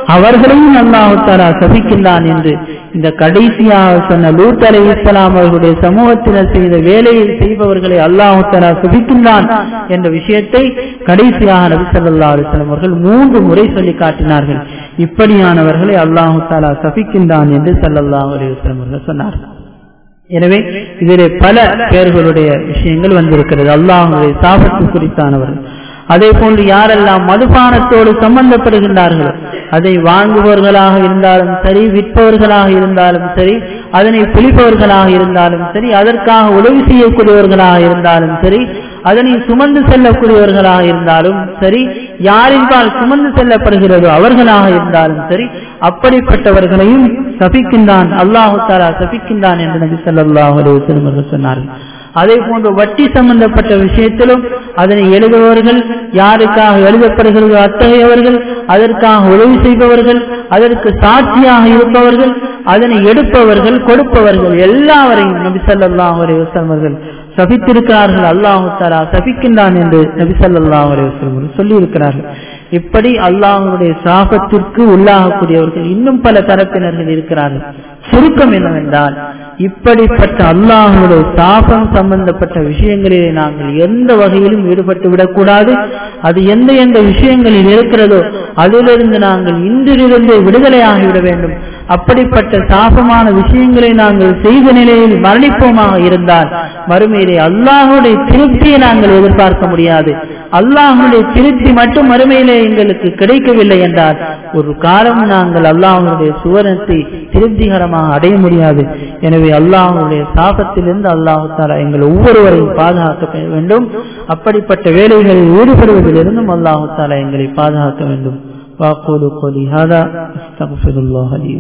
அவர்களையும் அல்லாஹு தாலா சபிக்கின்றான் என்று இந்த கடைசியாக சொன்ன லூத் அலை இஸ்லாம் அவர்களுடைய சமூகத்தினர் செய்த வேலையை செய்பவர்களை அல்லாஹு தாலா சபிக்கின்றான் என்ற விஷயத்தை கடைசியாக நபி ஸல்லல்லாஹு அலைஹி வஸல்லம் அவர்கள் மூன்று முறை சொல்லி காட்டினார்கள் இப்படியானவர்களை அல்லாஹு தாலா சபிக்கின்றான் என்று ஸல்லல்லாஹு அலைஹி வஸல்லம் அவர்கள் சொன்னார்கள் எனவே இதிலே பல பேர்களுடைய விஷயங்கள் வந்திருக்கிறது அல்லாஹுடைய சாபத்து குறித்தானவர்கள் அதே போன்று யாரெல்லாம் மதுபானத்தோடு சம்பந்தப்படுகின்றார்களோ அதை வாங்குபவர்களாக இருந்தாலும் சரி விற்பவர்களாக இருந்தாலும் சரி அதனை பிழிப்பவர்களாக இருந்தாலும் சரி அதற்காக உதவி செய்யக்கூடியவர்களாக இருந்தாலும் சரி அதனை சுமந்து செல்லக்கூடியவர்களாக இருந்தாலும் சரி யாரின்பால் சுமந்து செல்லப்படுகிறதோ அவர்களாக இருந்தாலும் சரி அப்படிப்பட்டவர்களையும் சபிக்கின்றான் அல்லாஹு தாலா சபிக்கின்றான் என்று நபி ஸல்லல்லாஹு அலைஹி வஸல்லம் அவர்கள் சொன்னார்கள் அதே போன்று வட்டி சம்பந்தப்பட்ட விஷயத்திலும் அதனை எழுதுபவர்கள் யாருக்காக எழுதப்படுகிறதோ அத்தகையவர்கள் அதற்காக உதவி செய்பவர்கள் அதற்கு சாட்சியாக இருப்பவர்கள் அதனை எடுப்பவர்கள் கொடுப்பவர்கள் எல்லாவரையும் நபி ஸல்லல்லாஹு அலைஹி வஸல்லம் அவர்கள் சபித்திருக்கிறார்கள் அல்லாஹு தாலா சபிக்கின்றான் என்று நபி ஸல்லல்லாஹு அலைஹி வஸல்லம் அவர்கள் சொல்லி இருக்கிறார்கள் இப்படி அல்லாஹுடைய சாபத்திற்கு உள்ளாகக்கூடியவர்கள் இன்னும் பல தரப்பினர்கள் இருக்கிறார்கள் சுருக்கம் என்னவென்றால் இப்படிப்பட்ட அல்லாஹுடைய சாபம் சம்பந்தப்பட்ட விஷயங்களிலே நாங்கள் எந்த வகையிலும் ஈடுபட்டு விடக்கூடாது அது எந்த எந்த விஷயங்களில் இருக்கிறதோ அதிலிருந்து நாங்கள் இன்றிலிருந்தே விடுதலையாகிவிட வேண்டும் அப்படிப்பட்ட சாபமான விஷயங்களை நாங்கள் செய்த நிலையில் மரணிப்போமாக இருந்தால் மறுமையிலே அல்லாஹுடைய திருப்தியை நாங்கள் எதிர்பார்க்க முடியாது அல்லாஹுடைய திருப்தி மட்டும் மறுமையிலே எங்களுக்கு கிடைக்கவில்லை என்றால் ஒரு காலம் நாங்கள் அல்லாஹுடைய சுவரத்தை திருப்திகரமாக அடைய முடியாது எனவே அல்லாஹுடைய சாபத்திலிருந்து அல்லாஹு தாலா எங்கள் ஒவ்வொருவரையும் பாதுகாக்க வேண்டும் அப்படிப்பட்ட வேலைகளில் ஈடுபடுவதிலிருந்தும் அல்லாஹு தாலா எங்களை பாதுகாக்க வேண்டும் واقول قولي هذا استغفر الله لي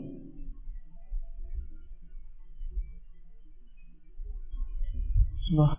ولكم